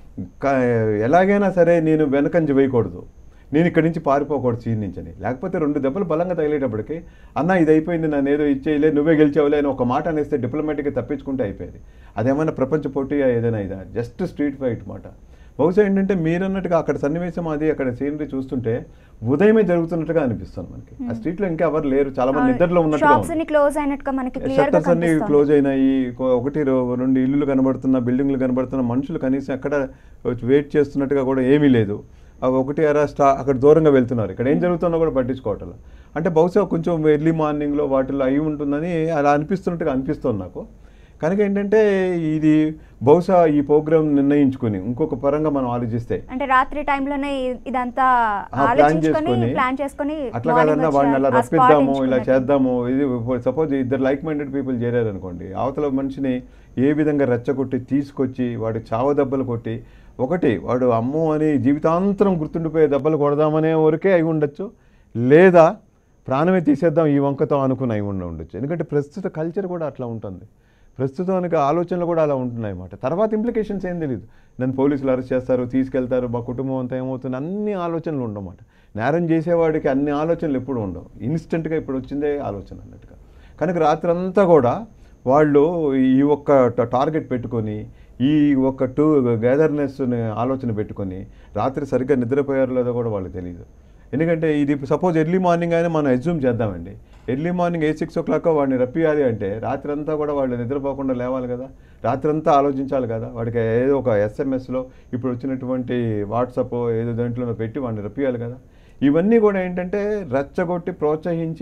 క- ఎలాగైనా సరే నేను వెనకంజి వేయకూడదు నేను ఇక్కడి నుంచి పారిపోకూడదు సీన్ నుంచి అని లేకపోతే రెండు దెబ్బలు బలంగా తగిలేటప్పటికి అన్న ఇది అయిపోయింది నన్ను ఏదో ఇచ్చేయలే నువ్వే గెలిచావులే అని ఒక మాట అనేస్తే డిప్లొమాటిక్గా తప్పించుకుంటే అయిపోయేది అదేమైనా ప్రపంచ పోటీయా ఏదైనా ఇదా జస్ట్ స్ట్రీట్ ఫైట్ మాట బహుశా ఏంటంటే మీరన్నట్టుగా అక్కడ సన్నివేశం అది అక్కడ సీనరీ చూస్తుంటే ఉదయమే జరుగుతున్నట్టుగా అనిపిస్తుంది మనకి ఆ స్ట్రీట్ లో ఇంకా ఎవరు లేరు చాలా మంది నిద్రలో ఉన్నట్టుగా షాప్స్ ఉంది. అన్ని క్లోజ్ అయినట్టుగా మనకి క్లియర్ గా షట్టర్స్ అన్ని కనిపిస్తుంది క్లోజ్ అయినాయి కొ- ఒకటి రో- రెండు ఇల్లులు కనబడుతున్న బిల్డింగ్లు కనబడుతున్న మనుషులు కనీసం ఎక్కడ వెయిట్ చేస్తున్నట్టుగా కూడా ఏమీ లేదు అవి ఒకటి అరా స్టా అక్కడ దూరంగా వెళ్తున్నారు ఇక్కడ ఏం జరుగుతుందో కూడా పట్టించుకోవట్లేదు అంటే బహుశా కొంచెం ఎర్లీ మార్నింగ్లో వాటిల్లో అయి ఉంటుందని అలా అనిపిస్తున్నట్టుగా అనిపిస్తుంది నాకు కనుక ఏంటంటే ఇది బహుశా ఈ ప్రోగ్రామ్ నిర్ణయించుకుని ఇంకొక పరంగా మనం ఆలోచిస్తే అంటే రాత్రి టైంలోనే ఇదంతా ఆ, ప్లాన్ ఆలోచించుకొని చేసుకొని ప్లాన్ చేసుకొని అట్లా morning కాదన్నా వచ్చి వాడిని అలా ఆ spot రప్పిద్దాము ఇలా ఎంచుకున్నట్టు. చేద్దాము ఇది సపోజ్ ఇద్దరు లైక్ మైండెడ్ పీపుల్ చేరారు అనుకోండి అవతల మనిషిని ఏ విధంగా రెచ్చగొట్టి తీసుకొచ్చి వాడి చావ దెబ్బలు కొట్టి ఒకటి వాడు అమ్మో అని జీవితాంతరం గుర్తుండిపోయే దెబ్బలు కొడదామనే వరకే అయి ఉండొచ్చు లేదా ప్రాణమే తీసేద్దాం ఈ వంకతో అనుకుని అయి ఉండ ఉండొచ్చు ఎందుకంటే ప్రస్తుత కల్చర్ కూడా అట్లా ఉంటుంది ప్రస్తుతానికి ఆలోచనలు కూడా అలా ఉంటున్నాయి అన్నమాట తర్వాత ఇంప్లికేషన్స్ ఏం తెలియదు నన్ను పోలీసులు అరెస్ట్ చేస్తారు తీసుకెళ్తారు మా కుటుంబం అంతా ఏమవుతుంది అన్ని ఆలోచనలు ఉండమాట నేరం చేసేవాడికి అన్ని ఆలోచనలు ఎప్పుడు ఉండవు ఇన్స్టెంట్గా ఇప్పుడు వచ్చిందే ఆలోచన అన్నట్టుగా కనుక రాత్రంతా కూడా వాళ్ళు ఈ ఒక్క ట- టార్గెట్ పెట్టుకొని ఈ ఒక్క టూ గ్యాదర్నెస్ని ఆలోచన పెట్టుకొని రాత్రి సరిగ్గా నిద్రపోయారో లేదో కూడా వాళ్ళకి తెలియదు ఎందుకంటే ఇది సపోజ్ ఎర్లీ మార్నింగ్ అయినా మనం ఎజ్యూమ్ చేద్దామండి early morning a six o'clock వాడిని రప్పియాలి అంటే రాత్రి అంతా కూడా వాళ్ళు నిద్రపోకుండా లేవాలి కదా రాత్రి అంతా ఆలోచించాలి కదా వాడికి ఏదో ఒక ఎస్ఎంఎస్లో ఇప్పుడు వచ్చినటువంటి వాట్సాప్ ఏదో దాంట్లో పెట్టి వాడిని రప్పియాలి కదా ఇవన్నీ కూడా ఏంటంటే రెచ్చగొట్టి ప్రోత్సహించి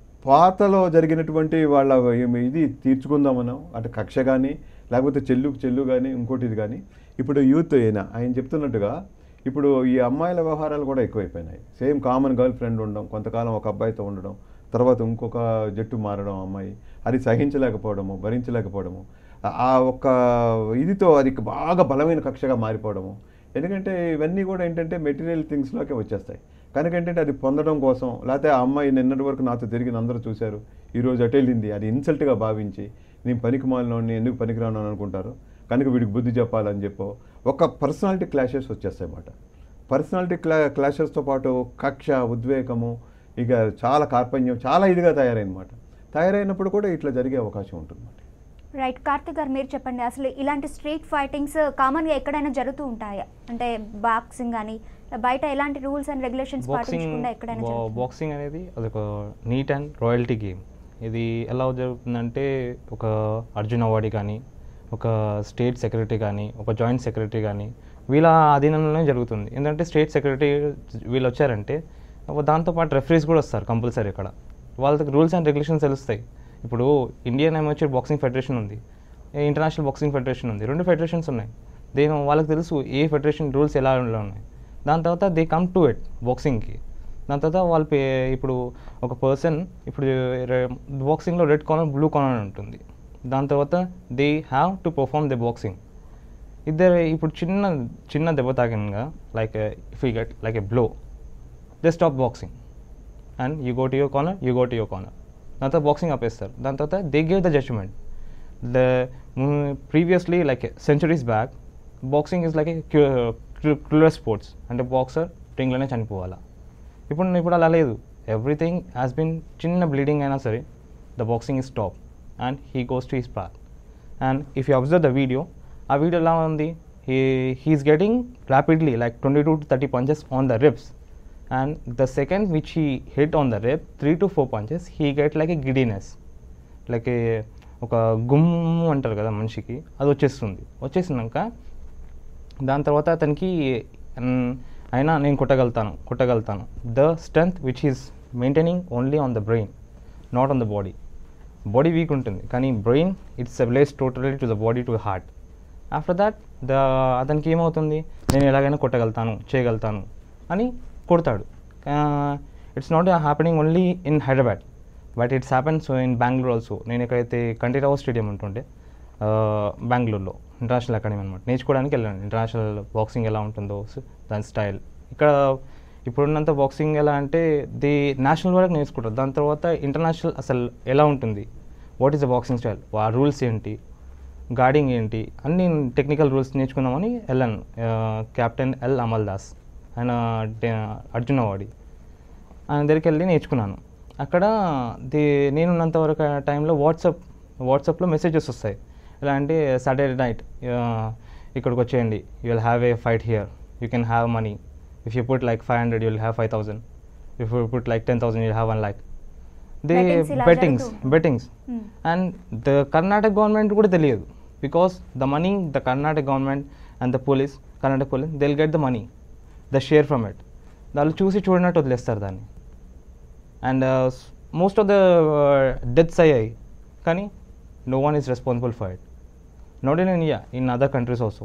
పాతలో జరిగినటువంటి వాళ్ళ ఏమి- ఇది తీర్చుకుందామనో అటు కక్ష కానీ లేకపోతే చెల్లుకు చెల్లు కానీ ఇంకోటి ఇది కానీ ఇప్పుడు యూత్ అయినా ఆయన చెప్తున్నట్టుగా ఇప్పుడు ఈ అమ్మాయిల వ్యవహారాలు కూడా ఎక్కువైపోయినాయి సేమ్ కామన్ గర్ల్ ఫ్రెండ్ ఉండడం కొంతకాలం ఒక అబ్బాయితో ఉండడం తర్వాత ఇంకొక జట్టు మారడం అమ్మాయి అది సహించలేకపోవడము భరించలేకపోవడము ఆ- ఆ ఒక్క ఇదితో అది బాగా బలమైన కక్షగా మారిపోవడము ఎందుకంటే ఇవన్నీ కూడా ఏంటంటే మెటీరియల్ థింగ్స్లోకే వచ్చేస్తాయి కనుక ఏంటంటే అది పొందడం కోసం లేకపోతే ఆ అమ్మాయి నిన్నటి వరకు నాతో తిరిగి అందరూ చూశారు ఈరోజు అటు వెళ్ళింది అది ఇన్సల్ట్గా భావించి నేను పనికి మాలినోడిని ఎందుకు పనికిరాను అని అనుకుంటారు కనుక వీడికి బుద్ధి చెప్పాలని చెప్పో ఒక పర్సనాలిటీ క్లాషెస్ వచ్చేస్తాయి అన్నమాట పర్సనాలిటీ క్లా క్లాషెస్తో పాటు కక్ష ఉద్వేగము ఇక చాలా కార్పణ్యం చాలా ఇదిగా తయారైనమాట తయారైనప్పుడు కూడా ఇట్లా జరిగే అవకాశం ఉంటుంది రైట్ కార్తిక్ గారు మీరు చెప్పండి అసలు ఇలాంటి స్ట్రీట్ ఫైటింగ్స్ కామన్గా ఎక్కడైనా జరుగుతూ ఉంటాయా అంటే బాక్సింగ్ కానీ బయట ఎలాంటి రూల్స్ అండ్ రెగ్యులేషన్స్ బాక్సింగ్ పాటించకుండా ఎక్కడైనా బా- జరుగుతుందా? బాక్సింగ్ అనేది అదొక నీట్ అండ్ రాయల్టీ గేమ్ ఇది ఎలా జరుగుతుందంటే ఒక అర్జున్ అవార్డు కానీ ఒక స్టేట్ సెక్రటరీ కానీ ఒక జాయింట్ సెక్రటరీ కానీ వీళ్ళ అధీనంలోనే జరుగుతుంది ఎందుకంటే స్టేట్ సెక్రటరీ వీళ్ళు వచ్చారంటే దాంతోపాటు రెఫరీస్ కూడా వస్తారు కంపల్సరీ ఇక్కడ వాళ్ళకి రూల్స్ అండ్ రెగ్యులేషన్స్ తెలుస్తాయి ఇప్పుడు ఇండియన్ అమేచర్ బాక్సింగ్ ఫెడరేషన్ ఉంది ఇంటర్నేషనల్ బాక్సింగ్ ఫెడరేషన్ ఉంది రెండు ఫెడరేషన్స్ ఉన్నాయి దేని వాళ్ళకి తెలుసు ఏ ఫెడరేషన్ రూల్స్ ఎలా ఉన్నాయి దాని తర్వాత దే కమ్ టు ఇట్ బాక్సింగ్కి దాని తర్వాత వాళ్ళు పే ఇప్పుడు ఒక పర్సన్ ఇప్పుడు బాక్సింగ్లో రెడ్ కార్నర్ బ్లూ కార్నర్ ఉంటుంది దాని తర్వాత they have to perform the boxing ఇద్దరు ఇప్పుడు చిన్న చిన్న దెబ్బ తాకినగా like if you get like a blow they stop boxing and you go to your corner you go to your corner దాని తర్వాత బాక్సింగ్ ఆపేస్తారు దాని తర్వాత they gave the judgement the previously like centuries back boxing is like a crueller sports అంటే బాక్సర్ రింగ్లోనే చనిపోవాలా ఇప్పుడు ఇప్పుడు అలా లేదు ఎవ్రీథింగ్ హ్యాస్ బిన్ చిన్న బ్లీడింగ్ అయినా సరే the boxing is stop and he goes to his path and if you observe the video ఆ వీడియో ఎలా ఉంది he he's getting rapidly like twenty to thirty punches on the ribs and the second which he hit on the rib three to four punches he get like a giddiness like a ఒక గుమ్ము అంటారు కదా మనిషికి అది వచ్చేస్తుంది వచ్చేసినాక దాని తర్వాత అతనికి మ్, అయినా నేను కొట్టగలుగుతాను కొట్టగలుగుతాను the strength which is maintaining only on the brain not on the body body weak ఉంటుంది కానీ brain it's relies totally to the body to heart after that the అతనికి ఏమవుతుంది నేను ఎలాగైనా కొట్టగలుగుతాను చేయగలుగుతాను అని కొడతాడు it's not happening only in Hyderabad but it's happens in Bengaluru also నేను ఎక్కడైతే కంఠీరావు స్టేడియం ఉంటుండే బెంగళూరులో ఇంటర్నేషనల్ అకాడమీ అనమాట నేర్చుకోవడానికి వెళ్ళాను ఇంటర్నేషనల్ బాక్సింగ్ ఎలా ఉంటుందో so దాని స్టైల్ ఇక్కడ ఇప్పుడున్నంత బాక్సింగ్ ఎలా అంటే ది నేషనల్ వరకు నేర్చుకుంటారు దాని తర్వాత ఇంటర్నేషనల్ అసలు ఎలా ఉంటుంది what is the boxing style ఆ రూల్స్ ఏంటి గార్డింగ్ ఏంటి అన్ని టెక్నికల్ రూల్స్ నేర్చుకుందామని వెళ్ళాను కెప్టెన్ ఎల్ అమల్ దాస్ ఆయన డే- అర్జున్ అవార్డి ఆయన దగ్గరికి వెళ్ళి నేర్చుకున్నాను అక్కడ ది నేనున్నంత వరకు టైంలో వాట్సాప్ వాట్సాప్లో మెసేజెస్ వస్తాయి ఎలా అంటే సాటర్డే నైట్ ఇక్కడికి వచ్చేయండి you will have a fight here you can have money if you put like five hundred you will have five thousand if you put like ten thousand you have one like they Bettings ఇలా బెట్టింగ్స్ జరుగుతూ bettings Hmm. And the Karnataka government కూడా తెలియదు because the money the Karnataka government and the police Karnataka police they'll get the money the share from it వాళ్ళు చూసి చూడనట్టు వదిలేస్తారు దాన్ని and most of the deaths అయ్యాయి కానీ no one is responsible for it not in India in other countries also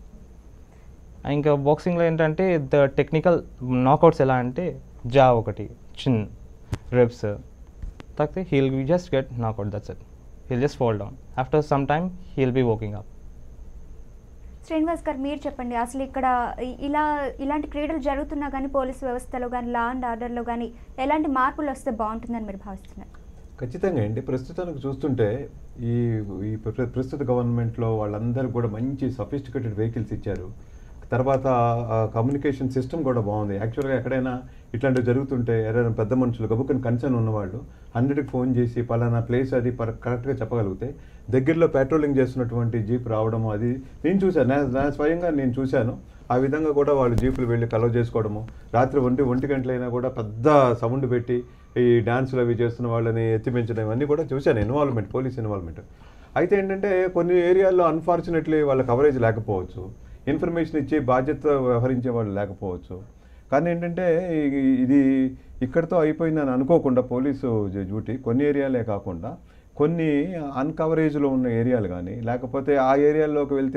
ఇంకా బాక్సింగ్లో ఏంటంటే ద టెక్నికల్ నాకౌట్స్ ఎలా అంటే జా ఒకటి చిన్ రిబ్స్ తాకితే he'll just get knockout that's it he'll just fall down after some time he'll be walking up Srinivas garu మీరు చెప్పండి అసలు ఇక్కడ ఇ- ఇలా ఇలాంటి క్రీడలు జరుగుతున్నా కానీ పోలీస్ వ్యవస్థలో కానీ లా అండ్ ఆర్డర్లో కానీ ఎలాంటి మార్పులు వస్తే బాగుంటుందని మీరు భావిస్తున్నారు ఖచ్చితంగా అండి ప్రస్తుతానికి చూస్తుంటే ఈ ఈ ప్ర- ప్రస్తుత గవర్నమెంట్లో వాళ్ళందరూ కూడా మంచి సఫిస్టికేటెడ్ వెహికల్స్ ఇచ్చారు తర్వాత కమ్యూనికేషన్ సిస్టమ్ కూడా బాగుంది యాక్చువల్గా ఎక్కడైనా ఇట్లాంటివి జరుగుతుంటే ఎవరైనా పెద్ద మనుషులు గబుక్కని కన్సర్న్ ఉన్నవాళ్ళు హండ్రెడ్కి ఫోన్ చేసి పలానా ప్లేస్ అది పర్ కరెక్ట్గా చెప్పగలిగితే దగ్గరలో పెట్రోలింగ్ చేస్తున్నటువంటి జీప్ రావడం అది నేను చూశాను నా- నా స్వయంగా నేను చూశాను ఆ విధంగా కూడా వాళ్ళు జీపులు వెళ్ళి కలవ చేసుకోవడము రాత్రి ఒంటి ఒంటి గంటలైనా కూడా పెద్ద సౌండ్ పెట్టి ఈ డాన్సులు అవి చేస్తున్న వాళ్ళని ఎత్తిమించడం ఇవన్నీ కూడా చూశాను ఇన్వాల్వ్మెంట్ పోలీస్ ఇన్వాల్వ్మెంట్ అయితే ఏంటంటే కొన్ని ఏరియాల్లో అన్ఫార్చునేట్లీ వాళ్ళ కవరేజ్ లేకపోవచ్చు ఇన్ఫర్మేషన్ ఇచ్చి బాధ్యత వ్యవహరించే వాళ్ళు లేకపోవచ్చు కానీ ఏంటంటే ఈ- ఇది ఇక్కడితో అయిపోయిందని అనుకోకుండా పోలీసు జ- డ్యూటీ కొన్ని ఏరియాలే కాకుండా కొన్ని అన్కవరేజ్లో ఉన్న ఏరియాలు కానీ లేకపోతే ఆ ఏరియాల్లోకి వెళ్తే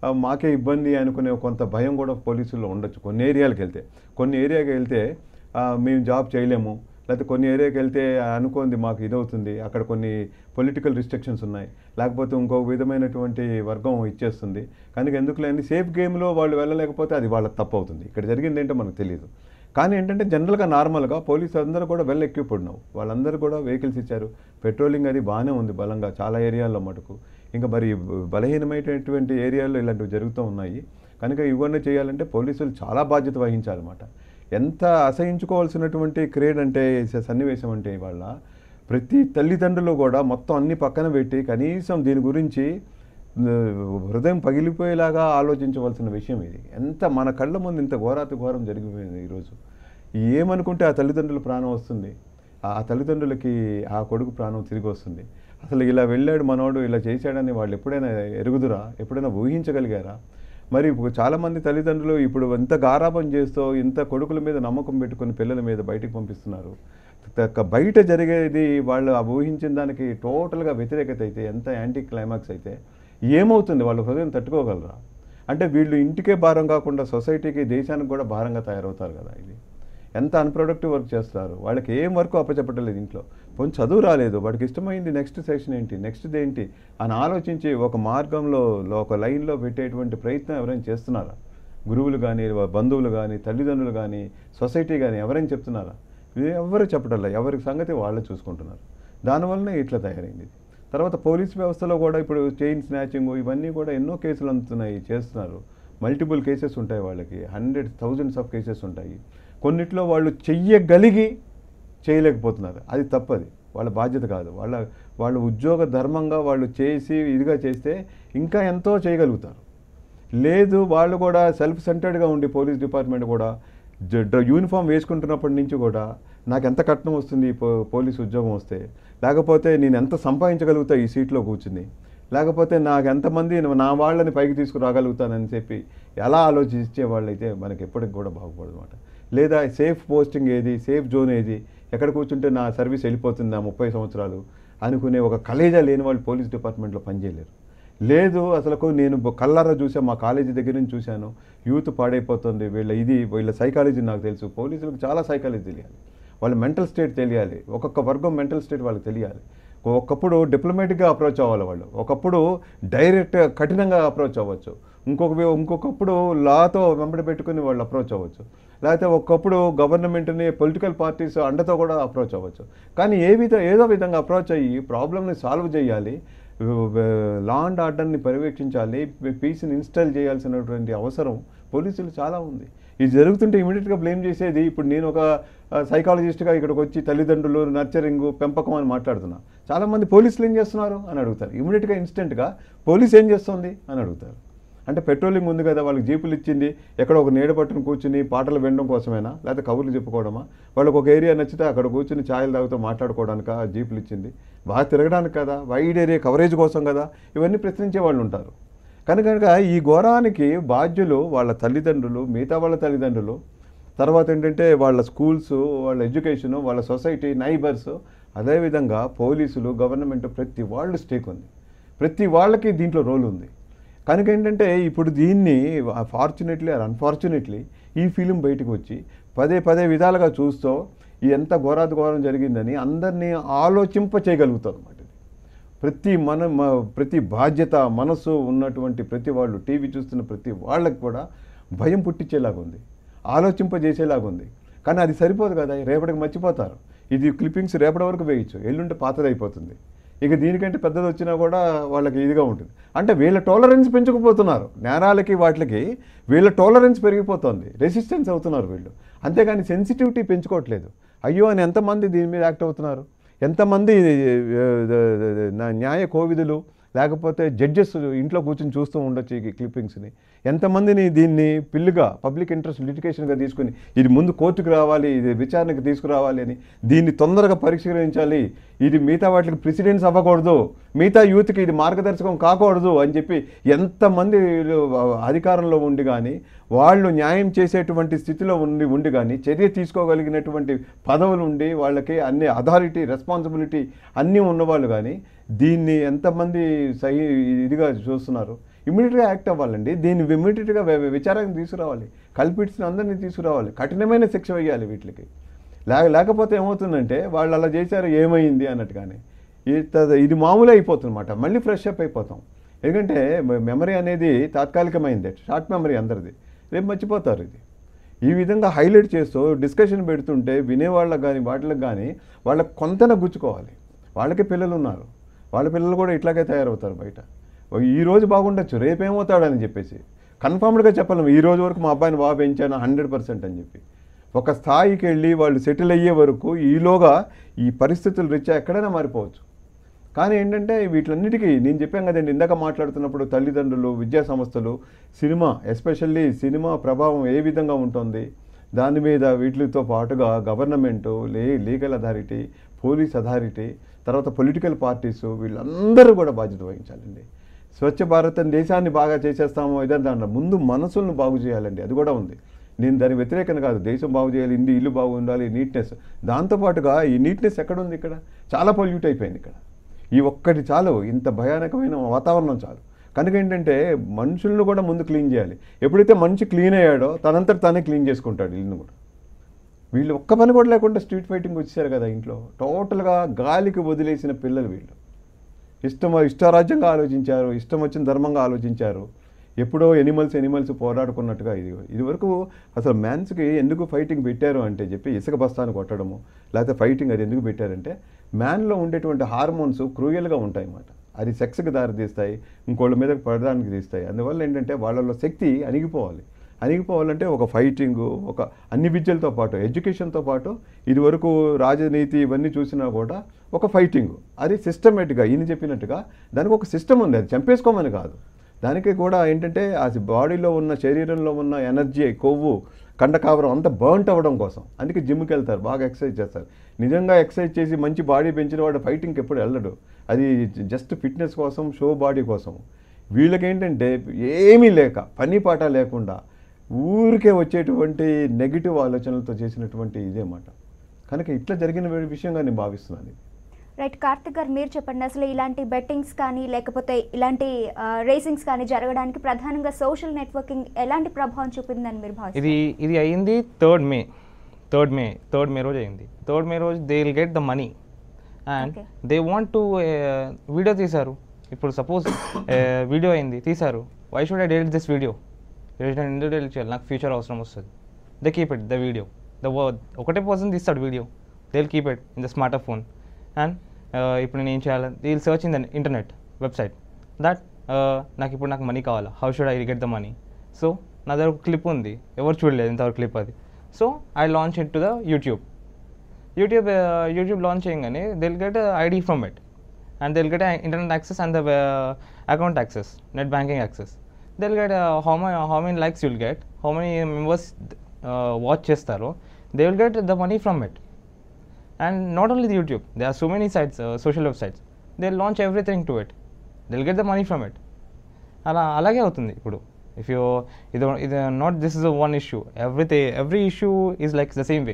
ఆ, మాకే ఇబ్బంది అనుకునే కొంత భయం కూడా పోలీసుల్లో ఉండొచ్చు కొన్ని ఏరియాలకు వెళ్తే కొన్ని ఏరియాకి వెళ్తే ఆ, మేము జాబ్ చేయలేము లేకపోతే కొన్ని ఏరియాకి వెళ్తే అనుకోంది మాకు ఇదవుతుంది అక్కడ కొన్ని పొలిటికల్ రిస్ట్రిక్షన్స్ ఉన్నాయి లేకపోతే ఇంకో విధమైనటువంటి వర్గం ఇచ్చేస్తుంది కనుక ఎందుకు లేని సేఫ్ గేమ్లో వాళ్ళు వెళ్ళలేకపోతే అది వాళ్ళ తప్పు అవుతుంది ఇక్కడ జరిగింది ఏంటో మనకు తెలియదు కానీ ఏంటంటే జనరల్గా నార్మల్గా పోలీసు అందరూ కూడా వెల్ ఎక్విప్డ్ ఉన్నావు వాళ్ళందరూ కూడా వెహికల్స్ ఇచ్చారు పెట్రోలింగ్ అది బాగానే ఉంది బలంగా చాలా ఏరియాల్లో మటుకు ఇంకా మరి బలహీనమైనటువంటి ఏరియాల్లో ఇలాంటివి జరుగుతూ ఉన్నాయి కనుక ఇవన్నీ చేయాలంటే పోలీసులు చాలా బాధ్యత వహించాలన్నమాట ఎంత అసహించుకోవాల్సినటువంటి క్రీడ్ అంటే స- సన్నివేశం అంటే ఇవాళ ప్రతి తల్లిదండ్రులు కూడా మొత్తం అన్ని పక్కన పెట్టి కనీసం దీని గురించి ఆ, హృదయం పగిలిపోయేలాగా ఆలోచించవలసిన విషయం ఇది ఎంత మన కళ్ళ ముందు ఇంత ఘోరాతి ఘోరం జరిగిపోయింది ఈరోజు ఏమనుకుంటే ఆ తల్లిదండ్రుల ప్రాణం వస్తుంది ఆ తల్లిదండ్రులకి ఆ కొడుకు ప్రాణం తిరిగి వస్తుంది అసలు ఇలా వెళ్ళాడు మనోడు ఇలా చేశాడని వాళ్ళు ఎప్పుడైనా ఎరుగుదురా ఎప్పుడైనా ఊహించగలిగారా మరి ఇప్పుడు చాలామంది తల్లిదండ్రులు ఇప్పుడు ఇంత గారాబం చేస్తూ ఇంత కొడుకుల మీద నమ్మకం పెట్టుకుని పిల్లల మీద బయటికి పంపిస్తున్నారు త- బయట జరిగేది వాళ్ళు ఆ ఊహించిన దానికి టోటల్గా వ్యతిరేకత అయితే ఎంత యాంటీ క్లైమాక్స్ అయితే ఏమవుతుంది వాళ్ళ హృదయం తట్టుకోగలరా అంటే వీళ్ళు ఇంటికే భారం కాకుండా సొసైటీకి దేశానికి కూడా భారంగా తయారవుతారు కదా ఇది ఎంత అన్ప్రొడక్టివ్ వర్క్ చేస్తారు వాళ్ళకి ఏం వర్క్ అప్పచెప్పట్లేదు ఇంట్లో కొంచెం చదువు రాలేదు వాడికి ఇష్టమైంది నెక్స్ట్ సెషన్ ఏంటి నెక్స్ట్ ఏంటి అని ఆలోచించి ఒక మార్గంలో లో- ఒక లైన్లో పెట్టేటువంటి ప్రయత్నం ఎవరైనా చేస్తున్నారా గురువులు కానీ బంధువులు కానీ తల్లిదండ్రులు కానీ సొసైటీ కానీ ఎవరైనా చెప్తున్నారా ఇది ఎవరు చెప్పటల్లా ఎవరి సంగతి వాళ్ళే చూసుకుంటున్నారు దానివల్లనే ఇట్లా తయారైంది ఇది. తర్వాత పోలీస్ వ్యవస్థలో కూడా ఇప్పుడు చైన్ స్నాచింగ్ ఇవన్నీ కూడా ఎన్నో కేసులు అందుతున్నాయి చేస్తున్నారు మల్టిపుల్ కేసెస్ ఉంటాయి వాళ్ళకి హండ్రెడ్ థౌజండ్స్ ఆఫ్ కేసెస్ ఉంటాయి కొన్నిట్లో వాళ్ళు చెయ్యగలిగి చేయలేకపోతున్నారు అది తప్పది వాళ్ళ బాధ్యత కాదు వాళ్ళ వాళ్ళ ఉద్యోగ ధర్మంగా వాళ్ళు చేసి ఇదిగా చేస్తే ఇంకా ఎంతో చేయగలుగుతారు లేదు వాళ్ళు కూడా సెల్ఫ్ సెంటర్డ్గా ఉండి పోలీస్ డిపార్ట్మెంట్ కూడా జ- డ్ర- యూనిఫామ్ వేసుకుంటున్నప్పటి నుంచి కూడా నాకు ఎంత కట్నం వస్తుంది ఈ పో- పోలీస్ ఉద్యోగం వస్తే లేకపోతే నేను ఎంత సంపాదించగలుగుతా ఈ సీట్లో కూర్చుని లేకపోతే నాకు ఎంతమంది నా వాళ్ళని పైకి తీసుకురాగలుగుతానని చెప్పి ఎలా ఆలోచించే వాళ్ళైతే మనకి ఎప్పటికి కూడా బాగుపడదు అనమాట లేదా సేఫ్ పోస్టింగ్ ఏది సేఫ్ జోన్ ఏది ఎక్కడ కూర్చుంటే నా సర్వీస్ వెళ్ళిపోతుంది ఆ ముప్పై సంవత్సరాలు అనుకునే ఒక కలేజా లేని వాళ్ళు పోలీస్ డిపార్ట్మెంట్లో పనిచేయలేరు లేదు అసలు నేను బ- కళ్ళారా చూసా మా కాలేజీ దగ్గర నుంచి చూశాను యూత్ పాడైపోతుంది వీళ్ళ ఇది వీళ్ళ సైకాలజీ నాకు తెలుసు పోలీసులకు చాలా సైకాలజీ తెలియాలి వాళ్ళ మెంటల్ స్టేట్ తెలియాలి ఒక్కొక్క వర్గం మెంటల్ స్టేట్ వాళ్ళకి తెలియాలి ఒకప్పుడు డిప్లొమాటిక్గా అప్రోచ్ అవ్వాలి వాళ్ళు ఒకప్పుడు డైరెక్ట్ కఠినంగా అప్రోచ్ అవ్వచ్చు ఇంకొక వే- ఇంకొకప్పుడు లాతో వెంబడి పెట్టుకుని వాళ్ళు అప్రోచ్ అవ్వచ్చు లేకపోతే ఒకప్పుడు గవర్నమెంట్ని పొలిటికల్ పార్టీస్ అండతో కూడా అప్రోచ్ అవ్వచ్చు కానీ ఏ విధ ఏదో విధంగా అప్రోచ్ అయ్యి ప్రాబ్లమ్ని సాల్వ్ చేయాలి లా అండ్ ఆర్డర్ని పర్యవేక్షించాలి పీస్ని ఇన్స్టాల్ చేయాల్సినటువంటి అవసరం పోలీసులు చాలా ఉంది ఇది జరుగుతుంటే ఇమీడియట్గా బ్లేమ్ చేసేది ఇప్పుడు నేను ఒక సైకాలజిస్ట్గా ఇక్కడికి వచ్చి తల్లిదండ్రులు నర్చరింగ్ పెంపకం అని మాట్లాడుతున్నా చాలామంది పోలీసులు ఏం చేస్తున్నారు అని అడుగుతారు ఇమీడియట్గా ఇన్స్టెంట్గా పోలీస్ ఏం చేస్తుంది అని అడుగుతారు అంటే పెట్రోలింగ్ ఉంది కదా వాళ్ళకి జీపులు ఇచ్చింది ఎక్కడ ఒక నీడ పట్టును కూర్చుని పాటలు వినడం కోసమేనా లేకపోతే కబుర్లు చెప్పుకోవడమా వాళ్ళకి ఒక ఏరియా నచ్చితే అక్కడ కూర్చుని ఛాయలు తాగుతూ మాట్లాడుకోవడానికా ఆ జీపులు ఇచ్చింది బాగా తిరగడానికి కదా వైడ్ ఏరియా కవరేజ్ కోసం కదా ఇవన్నీ ప్రశ్నించే వాళ్ళు ఉంటారు కనుక కనుక ఈ ఘోరానికి బాధ్యులు వాళ్ళ తల్లిదండ్రులు మిగతా వాళ్ళ తల్లిదండ్రులు తర్వాత ఏంటంటే వాళ్ళ స్కూల్స్ వాళ్ళ ఎడ్యుకేషను వాళ్ళ సొసైటీ నైబర్స్ అదేవిధంగా పోలీసులు గవర్నమెంట్ ప్రతి వాళ్ళు స్టేక్ ఉంది ప్రతి వాళ్ళకి దీంట్లో రోల్ ఉంది కనుక ఏంటంటే ఇప్పుడు దీన్ని ఫార్చునేట్లీ ఆర్ అన్ఫార్చునేట్లీ ఈ ఫిలిం బయటకు వచ్చి పదే పదే విధాలుగా చూస్తూ ఈ ఎంత ఘోరాతి ఘోరం జరిగిందని అందరినీ ఆలోచింప చేయగలుగుతారు అన్నమాట ఇది. ప్రతి మన మ- ప్రతి బాధ్యత మనసు ఉన్నటువంటి ప్రతి వాళ్ళు టీవీ చూస్తున్న ప్రతి వాళ్ళకి కూడా భయం పుట్టించేలాగా ఉంది ఆలోచింపజేసేలాగా ఉంది కానీ అది సరిపోదు కదా రేపటికి మర్చిపోతారు ఇది క్లిప్పింగ్స్ రేపటి వరకు వేయచ్చు ఎల్లుంటే పాతదైపోతుంది ఇక దీనికంటే పెద్దది వచ్చినా కూడా వాళ్ళకి ఇదిగా ఉంటుంది అంటే వీళ్ళ టాలరెన్స్ పెంచుకుపోతున్నారు నేరాలకి వాటికి వీళ్ళ టాలరెన్స్ పెరిగిపోతుంది రెసిస్టెన్స్ అవుతున్నారు వీళ్ళు అంతేగాని సెన్సిటివిటీ పెంచుకోవట్లేదు అయ్యో అని ఎంతమంది దీని మీద యాక్ట్ అవుతున్నారు ఎంతమంది ఆ, నా న్యాయ కోవిదులు లేకపోతే జడ్జెస్ ఇంట్లో కూర్చొని చూస్తూ ఉండొచ్చు ఈ క్లిప్పింగ్స్ని ఎంతమందిని దీన్ని పిల్లుగా పబ్లిక్ ఇంట్రెస్ట్ లిటికేషన్గా తీసుకుని ఇది ముందు కోర్టుకు రావాలి ఇది విచారణకు తీసుకురావాలి అని దీన్ని తొందరగా పరిష్కరించాలి ఇది మిగతా వాటికి ప్రెసిడెన్స్ అవ్వకూడదు మిగతా యూత్కి ఇది మార్గదర్శకం కాకూడదు అని చెప్పి ఎంతమంది వీళ్ళు అధికారంలో ఉండి కానీ వాళ్ళు న్యాయం చేసేటువంటి స్థితిలో ఉండి ఉండి కానీ చర్య తీసుకోగలిగినటువంటి పదవులు ఉండి వాళ్ళకి అన్ని అథారిటీ రెస్పాన్సిబిలిటీ అన్నీ ఉన్నవాళ్ళు కానీ దీన్ని ఎంతమంది సహి ఇదిగా చూస్తున్నారు ఇమీడియట్గా యాక్ట్ అవ్వాలండి దీన్ని ఇమీడియట్గా విచారానికి తీసుకురావాలి కల్పిట్స్ని అందరినీ తీసుకురావాలి కఠినమైన శిక్ష వేయాలి వీటికి లేక లేకపోతే ఏమవుతుందంటే వాళ్ళు అలా చేశారు ఏమైంది అన్నట్టుగానే ఈ- త- ఇది మామూలు అయిపోతుందన్నమాట మళ్ళీ ఫ్రెష్ అప్ అయిపోతాం ఎందుకంటే మెమరీ అనేది తాత్కాలికమైంది షార్ట్ మెమరీ అందరిది రేపు మర్చిపోతారు ఇది ఈ విధంగా హైలైట్ చేస్తూ డిస్కషన్ పెడుతుంటే వినేవాళ్ళకి కానీ వాటికి కానీ వాళ్ళకి కొంతన గుచ్చుకోవాలి వాళ్ళకి పిల్లలు ఉన్నారు వాళ్ళ పిల్లలు కూడా ఇట్లాగే తయారవుతారు బయట ఓ ఈ రోజు బాగుండొచ్చు రేపేమవుతాడని చెప్పేసి కన్ఫర్మ్డ్గా చెప్పలేము ఈ రోజు వరకు మా అబ్బాయిని బాగా పెంచాను హండ్రెడ్ పర్సెంట్ అని చెప్పి ఒక స్థాయికి వెళ్ళి వాళ్ళు సెటిల్ అయ్యే వరకు ఈలోగా ఈ పరిస్థితులు రీత్యా ఎక్కడైనా మారిపోవచ్చు కానీ ఏంటంటే వీటిలన్నిటికీ నేను చెప్పాను కదండి ఇందాక మాట్లాడుతున్నప్పుడు తల్లిదండ్రులు విద్యా సంస్థలు సినిమా ఎస్పెషల్లీ సినిమా ప్రభావం ఏ విధంగా ఉంటుంది దాని మీద వీటితో పాటుగా గవర్నమెంటు లే లీగల్ అథారిటీ పోలీస్ అథారిటీ తర్వాత పొలిటికల్ పార్టీస్ వీళ్ళందరూ కూడా బాధ్యత వహించాలండి స్వచ్ఛ భారత్ అని దేశాన్ని బాగా చేసేస్తాము ఇదంతా దాంట్లో ముందు మనసులను బాగు చేయాలండి అది కూడా ఉంది నేను దాని వ్యతిరేకన కాదు దేశం బాగు చేయాలి ఇండి ఇల్లు బాగుండాలి నీట్నెస్ దాంతోపాటుగా ఈ నీట్నెస్ ఎక్కడ ఉంది ఇక్కడ చాలా పొల్యూట్ అయిపోయింది ఇక్కడ ఈ ఒక్కటి చాలు ఇంత భయానకమైన వాతావరణం చాలు కనుక ఏంటంటే మనుషులను కూడా ముందు క్లీన్ చేయాలి ఎప్పుడైతే మనిషి క్లీన్ అయ్యాడో తనంతట తానే క్లీన్ చేసుకుంటాడు ఇల్లును కూడా వీళ్ళు ఒక్క పని కూడా లేకుండా స్ట్రీట్ ఫైటింగ్ వచ్చేసారు కదా ఇంట్లో టోటల్గా గాలికి వదిలేసిన పిల్లలు వీళ్ళు ఇష్టం ఇష్టారాజ్యంగా ఆలోచించారు ఇష్టం వచ్చిన ధర్మంగా ఆలోచించారు ఎప్పుడో ఎనిమల్స్ ఎనిమల్స్ పోరాడుకున్నట్టుగా ఇది ఇదివరకు అసలు మ్యాన్స్కి ఎందుకు ఫైటింగ్ పెట్టారు అంటే చెప్పి ఇసుక బస్తాను కొట్టడము లేకపోతే ఫైటింగ్ అది ఎందుకు పెట్టారంటే మ్యాన్లో ఉండేటువంటి హార్మోన్స్ క్రూయల్గా ఉంటాయి అన్నమాట అది సెక్స్కి దారితీస్తాయి ఇంకోళ్ళ మీద పడడానికి తీస్తాయి అందువల్ల ఏంటంటే వాళ్ళలో శక్తి అణిగిపోవాలి అణిగిపోవాలంటే ఒక ఫైటింగ్ ఒక అన్ని విద్యలతో పాటు ఎడ్యుకేషన్తో పాటు ఇదివరకు రాజనీతి ఇవన్నీ చూసినా కూడా ఒక ఫైటింగ్ అది సిస్టమేటిక్గా ఈయన చెప్పినట్టుగా దానికి ఒక సిస్టమ్ ఉంది అది చంపేసుకోమని కాదు దానికి కూడా ఏంటంటే అది బాడీలో ఉన్న శరీరంలో ఉన్న ఎనర్జీ కొవ్వు కండకావరం అంతా బర్న్ట్ అవ్వడం కోసం అందుకే జిమ్కి వెళ్తారు బాగా ఎక్సర్సైజ్ చేస్తారు నిజంగా ఎక్సర్సైజ్ చేసి మంచి బాడీ పెంచిన వాడు ఫైటింగ్కి ఎప్పుడు వెళ్ళడు అది జస్ట్ ఫిట్నెస్ కోసం షో బాడీ కోసం వీళ్ళకేంటంటే ఏమీ లేక పని పాట లేకుండా ఊరికే వచ్చేటువంటి నెగిటివ్ ఆలోచనలతో చేసినటువంటి ఇదే మాట కనుక ఇట్లా జరిగిన విషయంగా నేను భావిస్తున్నాను ఇది. రైట్ కార్తిక్ గారు మీరు చెప్పండి అసలు ఇలాంటి బెట్టింగ్స్ కానీ లేకపోతే ఇలాంటి రేసింగ్స్ కానీ జరగడానికి ప్రధానంగా సోషల్ నెట్వర్కింగ్ ఎలాంటి ప్రభావం చూపిందని మీరు భావిస్తారు ఇది ఇది అయింది third May third May third May రోజు అయింది థర్డ్ మే రోజు they will get the money and Okay. They want to video తీశారు ఇప్పుడు సపోజ్ వీడియో అయింది తీశారు why should I delete this video ఎందుకు డెలిట్ చేయాలి నాకు ఫ్యూచర్ అవసరం వస్తుంది they keep it the video the ఒకటే పర్సన్ తీస్తాడు video they will keep it in the smartphone and ఇప్పుడు నేను ఏం చేయాలి they will search in the internet website that నాకు ఇప్పుడు నాకు మనీ కావాలా how should I get the money so నా దగ్గర ఒక క్లిప్ ఉంది ఎవరు చూడలేదు ఇంతవరకు క్లిప్ అది so I launch it to the YouTube YouTube YouTube launch చేయగానే they'll get ID from it and they'll get internet access and the account access net banking access they'll get how my how many likes you'll get how many members watch చేస్తారో they will get the money from it and not only the YouTube they are so many sites social websites they launch everything to it Dil get the money from it అలా అలాగే అవుతుంది ఇప్పుడు ఇఫ్ యూ ఇది ఇది not this is one issue everything every issue is like the same way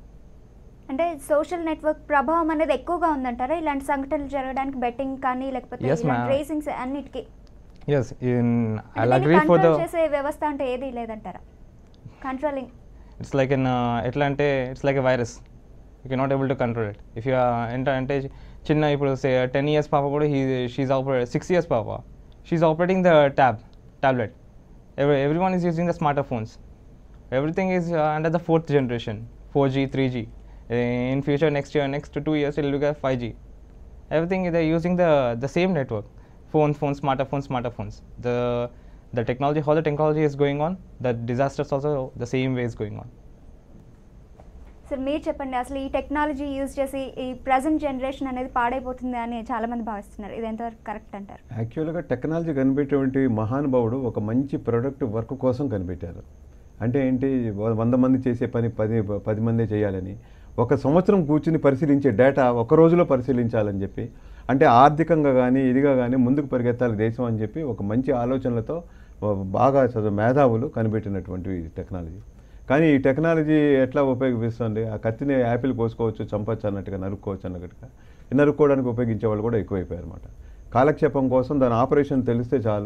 అంటే సోషల్ నెట్వర్క్ ప్రభావం అనేది ఎక్కువగా ఉందంటారా ఇలాంటి సంఘటనలు జరగడానికి బెట్టింగ్ కానీ లేకపోతే Yes, ఇలాంటి ma'am. రేసింగ్స్ అన్నిటికీ ఎస్ ఇన్ ఐ అంటే దీన్ని అగ్రీ ఫర్ ద control చేసే వ్యవస్థ అంటే ఏది లేదంటారా కంట్రోలింగ్ ఇట్స్ లైక్ ఇన్ ఎట్లా అంటే it's like a virus you can not able to control it if you ఎంత అంటే చిన్న ఇప్పుడు టెన్ ఇయర్స్ పాప కూడా he she operate six years పాప she operating the tab tablet every, everyone is using the smarter phones everything is uh, under the fourth generation 4g 3g Uh, in future next year next two years it will be 5g everything they're using the the same network phone phone smarter phones smarter phones the the technology how the technology is going on the disasters also the same way is going on sir మీరు చెప్పండి అసలు ఈ టెక్నాలజీ యూజ్ చేసి ఈ ప్రజెంట్ జనరేషన్ అనేది పాడైపోతుంది అని చాలా మంది భావిస్తున్నారు ఇది ఎంతవరకు కరెక్ట్ అంటారు యాక్చువల్గా టెక్నాలజీ కనిపెట్టేటువంటి మహానుభావుడు ఒక మంచి ప్రొడక్ట్ వర్క్ కోసం కనిపెట్టారు అంటే ఏంటి వ- వంద మంది చేసే పని పది పది మందే చేయాలని ఒక సంవత్సరం కూర్చుని పరిశీలించే డేటా ఒక రోజులో పరిశీలించాలని చెప్పి అంటే ఆర్థికంగా కానీ ఇదిగా కానీ ముందుకు పరిగెత్తాలి దేశం అని చెప్పి ఒక మంచి ఆలోచనలతో వ- బాగా చదువు మేధావులు కనిపెట్టినటువంటి టెక్నాలజీ కానీ ఈ టెక్నాలజీ ఎట్లా ఉపయోగిస్తుంది ఆ కత్తిని యాపిల్ కోసుకోవచ్చు చంపచ్చు అన్నట్టుగా నరుక్కోవచ్చు అన్నట్టుగా నరుక్కోవడానికి ఉపయోగించే వాళ్ళు కూడా ఎక్కువైపోయారు అనమాట కాలక్షేపం కోసం దాని ఆపరేషన్ తెలిస్తే చాలు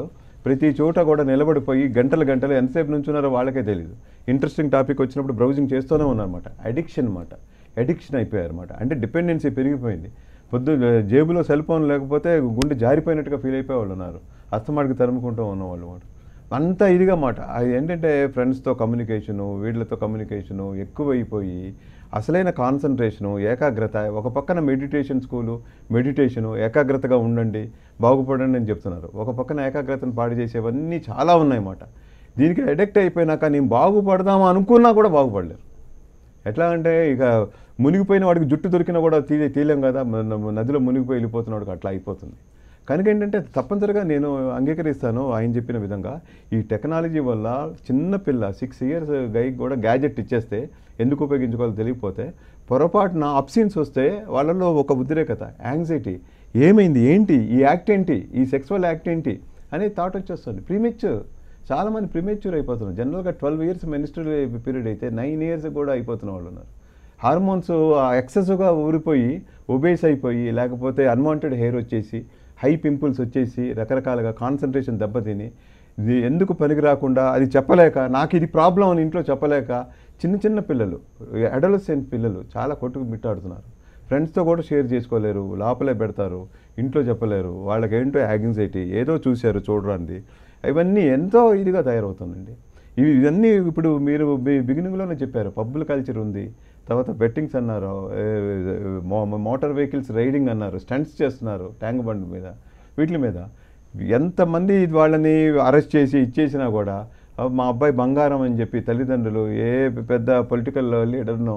ప్రతి చోట కూడా నిలబడిపోయి గంటలు గంటలు ఎంతసేపు నుంచున్నారో వాళ్ళకే తెలియదు ఇంట్రెస్టింగ్ టాపిక్ వచ్చినప్పుడు బ్రౌజింగ్ చేస్తూనే ఉన్నారన్నమాట అడిక్షన్ అనమాట అడిక్షన్ అయిపోయారు అనమాట అంటే డిపెండెన్సీ పెరిగిపోయింది పొద్దు జేబులో సెల్ ఫోన్ లేకపోతే గుండె జారిపోయినట్టుగా ఫీల్ అయిపోయే వాళ్ళు ఉన్నారు అస్తమాడికి తరుముకుంటూ ఉన్నవాళ్ళు మాట అంత ఇదిగా మాట అది ఏంటంటే ఫ్రెండ్స్తో కమ్యూనికేషను వీళ్ళతో కమ్యూనికేషను ఎక్కువైపోయి అసలైన కాన్సన్ట్రేషను ఏకాగ్రత ఒక పక్కన మెడిటేషన్ స్కూలు మెడిటేషను ఏకాగ్రతగా ఉండండి బాగుపడండి అని చెప్తున్నారు ఒక పక్కన ఏకాగ్రతను పాడు చేసేవన్నీ చాలా ఉన్నాయన్నమాట దీనికి అడిక్ట్ అయిపోయినాక నేను బాగుపడదామా అనుకున్నా కూడా బాగుపడలేరు ఎట్లా అంటే ఇక మునిగిపోయిన వాడికి జుట్టు దొరికినా కూడా తీ తీలేం కదా మ- నదిలో మునిగిపోయి వెళ్ళిపోతున్నాడు అట్లా అయిపోతుంది కనుక ఏంటంటే తప్పనిసరిగా నేను అంగీకరిస్తాను ఆయన చెప్పిన విధంగా ఈ టెక్నాలజీ వల్ల చిన్న పిల్ల సిక్స్ ఇయర్స్ గైకి కూడా గ్యాజెట్ ఇచ్చేస్తే ఎందుకు ఉపయోగించుకోవాలో తెలియకపోతే పొరపాటున అప్సీన్స్ వస్తే వాళ్ళలో ఒక ఉద్రేకత యాంగ్జైటీ ఏమైంది ఏంటి ఈ యాక్ట్ ఏంటి ఈ సెక్సువల్ యాక్ట్ ఏంటి అనే థాట్ వచ్చేస్తుంది ప్రీమెచ్యూర్ చాలామంది ప్రిమేచ్యూర్ అయిపోతున్నారు జనరల్గా ట్వెల్వ్ ఇయర్స్ మెనిస్ట్రల్ పీరియడ్ అయితే నైన్ ఇయర్స్ కూడా అయిపోతున్న వాళ్ళు ఉన్నారు హార్మోన్స్ ఎక్సెస్గా ఊరిపోయి ఒబేస్ అయిపోయి లేకపోతే అన్వాంటెడ్ హెయిర్ వచ్చేసి హై పింపుల్స్ వచ్చేసి రకరకాలుగా కాన్సన్ట్రేషన్ దెబ్బతిని ఇది ఎందుకు పనికి రాకుండా అది చెప్పలేక నాకు ఇది ప్రాబ్లం అని ఇంట్లో చెప్పలేక చిన్న చిన్న పిల్లలు అడలసెంట్ పిల్లలు చాలా కొట్టుకు మిట్టాడుతున్నారు ఫ్రెండ్స్తో కూడా షేర్ చేసుకోలేరు లోపలే పెడతారు ఇంట్లో చెప్పలేరు వాళ్ళకి ఏంటో యాంగ్జైటీ ఏదో చూశారు చూడరాంది ఇవన్నీ ఎంతో ఇదిగా తయారవుతుందండి ఇవి ఇవన్నీ ఇప్పుడు మీరు బిగినింగ్లోనే చెప్పారు పబ్బుల కల్చర్ ఉంది తర్వాత బెట్టింగ్స్ అన్నారు ఏ, మో- మోటార్ వెహికల్స్ రైడింగ్ అన్నారు స్టంట్స్ చేస్తున్నారు ట్యాంక్ బండ్ మీద వీటి మీద ఎంతమంది వాళ్ళని అరెస్ట్ చేసి ఇచ్చేసినా కూడా "ఆ, మా అబ్బాయి బంగారం అని చెప్పి తల్లిదండ్రులు ఏ పెద్ద పొలిటికల్ లీడర్నో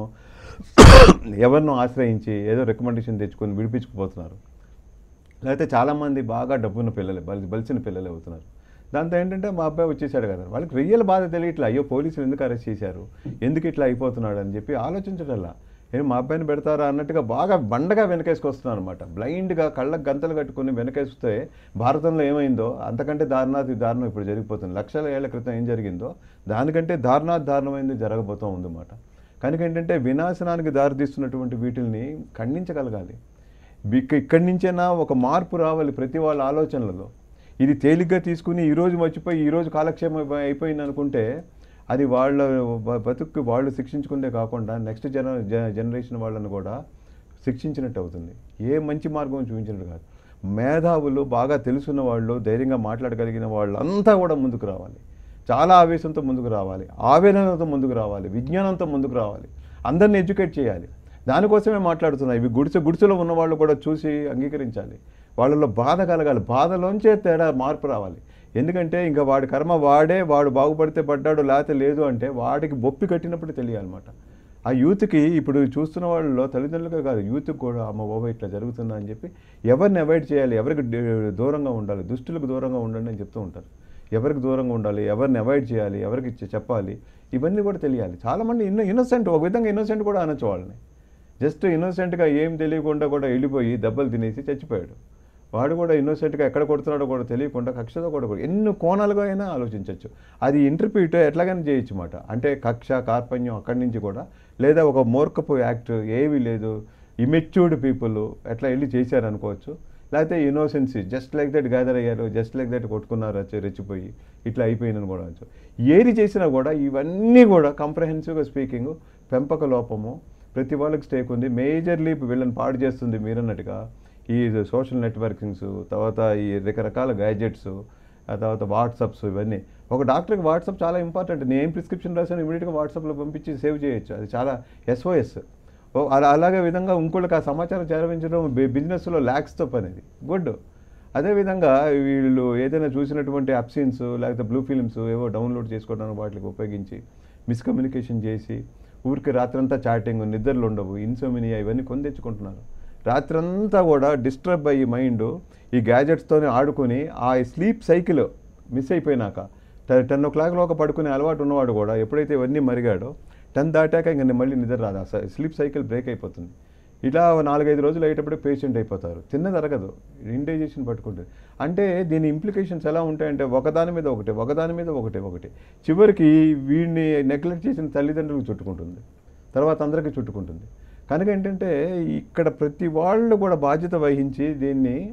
ఎవరినో ఆశ్రయించి ఏదో రికమెండేషన్ తెచ్చుకొని విడిపించుకుపోతున్నారు లేకపోతే చాలామంది బాగా డబ్బున్న పిల్లలే బలి బలిసిన పిల్లలే అవుతున్నారు దాంతో ఏంటంటే మా అబ్బాయి వచ్చేసాడు కదా వాళ్ళకి రియల్ బాధ తెలియట్లే అయ్యో పోలీసులు ఎందుకు అరెస్ట్ చేశారు ఎందుకు ఇట్లా అయిపోతున్నాడు అని చెప్పి ఆలోచించడల్లా ఏం మా అబ్బాయిని పెడతారా అన్నట్టుగా బాగా బండగా వెనకేసుకొస్తున్నాను అనమాట బ్లైండ్గా కళ్ళకు గంతలు కట్టుకుని వెనకేస్తే భారతంలో ఏమైందో అంతకంటే దారుణాతి దారుణం ఇప్పుడు జరిగిపోతుంది లక్షల ఏళ్ల క్రితం ఏం జరిగిందో దానికంటే దారుణాతి దారుణమైంది జరగబోతూ ఉందన్నమాట కనుక ఏంటంటే వినాశనానికి దారితీస్తున్నటువంటి వీటిల్ని ఖండించగలగాలి ఇక్క ఇక్కడి నుంచైనా ఒక మార్పు రావాలి ప్రతి వాళ్ళ ఆలోచనలలో ఇది తేలిగ్గా తీసుకుని ఈరోజు మర్చిపోయి ఈరోజు కాలక్షేమం అయిపో- అయిపోయింది అనుకుంటే అది వాళ్ళ బ- బతుక్కి వాళ్ళు శిక్షించుకుందే కాకుండా నెక్స్ట్ జన జ- జనరేషన్ వాళ్ళని కూడా శిక్షించినట్టు అవుతుంది ఏ మంచి మార్గం చూపించినట్టు కాదు మేధావులు బాగా తెలుసున్న వాళ్ళు ధైర్యంగా మాట్లాడగలిగిన వాళ్ళంతా కూడా ముందుకు రావాలి చాలా ఆవేశంతో ముందుకు రావాలి ఆవేదనతో ముందుకు రావాలి విజ్ఞానంతో ముందుకు రావాలి అందరిని ఎడ్యుకేట్ చేయాలి దానికోసమే మాట్లాడుతున్నాయి ఇవి గుడిసె గుడిసెలో ఉన్న వాళ్ళు కూడా చూసి అంగీకరించాలి వాళ్ళలో బాధ కలగాలి బాధలోంచే తేడా మార్పు రావాలి ఎందుకంటే ఇంకా వాడి కర్మ వాడే వాడు బాగుపడితే పడ్డాడు లేకపోతే లేదు అంటే వాడికి బొప్పి కట్టినప్పుడు తెలియాలన్నమాట ఆ యూత్కి ఇప్పుడు చూస్తున్న వాళ్ళలో తల్లిదండ్రులుగా కాదు యూత్కి కూడా అమ్మ బాబా ఇట్లా జరుగుతుందా అని చెప్పి ఎవరిని అవాయిడ్ చేయాలి ఎవరికి డి- దూరంగా ఉండాలి దుష్టులకు దూరంగా ఉండండి అని చెప్తూ ఉంటారు ఎవరికి దూరంగా ఉండాలి ఎవరిని అవాయిడ్ చేయాలి ఎవరికి చె- చెప్పాలి ఇవన్నీ కూడా తెలియాలి చాలామంది ఇన్నో ఇన్నోసెంట్ ఒక విధంగా ఇన్నోసెంట్ కూడా అనొచ్చు వాళ్ళని జస్ట్ ఇన్నోసెంట్గా ఏం తెలియకుండా కూడా వెళ్ళిపోయి దెబ్బలు తినేసి చచ్చిపోయాడు వాడు కూడా ఇన్నోసెంట్గా ఎక్కడ కొడుతున్నాడో కూడా తెలియకుండా కక్షతో కూడా కొడు- ఎన్ని కోణాలుగా అయినా ఆలోచించవచ్చు అది ఇంటర్ప్రిట్ ఎట్లాగైనా చేయొచ్చు మాట అంటే కక్ష కార్పణ్యం అక్కడి నుంచి కూడా లేదా ఒక మూర్ఖపు యాక్ట్ ఏమీ లేదు ఇమెచ్యూర్డ్ పీపుల్ ఎట్లా వెళ్ళి చేశారు అనుకోవచ్చు లేకపోతే innocency just like that gather అయ్యారు జస్ట్ లైక్ దట్ కొట్టుకున్నారు వచ్చి రెచ్చిపోయి ఇట్లా అయిపోయిందని కూడా అనొచ్చు ఏది చేసినా కూడా ఇవన్నీ కూడా కంప్రహెన్సివ్గా స్పీకింగ్ పెంపక లోపము ప్రతి వాళ్ళకి స్టేక్ ఉంది మేజర్లీ వీళ్ళని పాడు చేస్తుంది మీరన్నట్టుగా ఈ సోషల్ నెట్వర్కింగ్స్ తర్వాత ఈ రకరకాల గ్యాజెట్స్ ఆ తర్వాత వాట్సాప్స్ ఇవన్నీ ఒక డాక్టర్కి వాట్సాప్ చాలా ఇంపార్టెంట్ నేను ఏం ప్రిస్క్రిప్షన్ రాసాను ఇమీడియట్గా వాట్సాప్లో పంపించి సేవ్ చేయొచ్చు అది చాలా ఎస్ఓఎస్ అలా అలాగే విధంగా ఇంకోళ్ళకి ఆ సమాచారం చేరవించడం బి- బిజినెస్లో ల్యాక్స్తో పనిది గుడ్ అదేవిధంగా వీళ్ళు ఏదైనా చూసినటువంటి అప్సీన్స్ లేకపోతే బ్లూ ఫిలిమ్స్ ఏవో డౌన్లోడ్ చేసుకోవడానికి వాటికి ఉపయోగించి మిస్కమ్యూనికేషన్ చేసి ఊరికి రాత్రంతా చాటింగ్ నిద్రలు ఉండవు ఇన్సోమినియా ఇవన్నీ కొని తెచ్చుకుంటున్నారు రాత్రంతా కూడా డిస్టర్బ్ అయ్యి మైండ్ ఈ గ్యాజెట్స్తోనే ఆడుకొని ఆ స్లీప్ సైకిల్ మిస్ అయిపోయినాక టెన్ ఓ క్లాక్లో ఒక పడుకునే అలవాటు ఉన్నవాడు కూడా ఎప్పుడైతే ఇవన్నీ మరిగాడో టెన్ దాటాక ఇంక మళ్ళీ నిద్ర రాదు ఆ స్లీప్ సైకిల్ బ్రేక్ అయిపోతుంది ఇలా నాలుగైదు రోజులు అయ్యేటప్పుడు పేషెంట్ అయిపోతారు తిన్నది అరగదు ఇండైజేషన్ పట్టుకుంటుంది అంటే దీని ఇంప్లికేషన్స్ ఎలా ఉంటాయంటే ఒకదాని మీద ఒకటి ఒకదాని మీద ఒకటి ఒకటి చివరికి వీడిని నెగ్లెక్ట్ చేసిన తల్లిదండ్రులకు చుట్టుకుంటుంది తర్వాత అందరికీ చుట్టుకుంటుంది కనుక ఏంటంటే ఇక్కడ ప్రతి వాళ్ళు కూడా బాధ్యత వహించి దీన్ని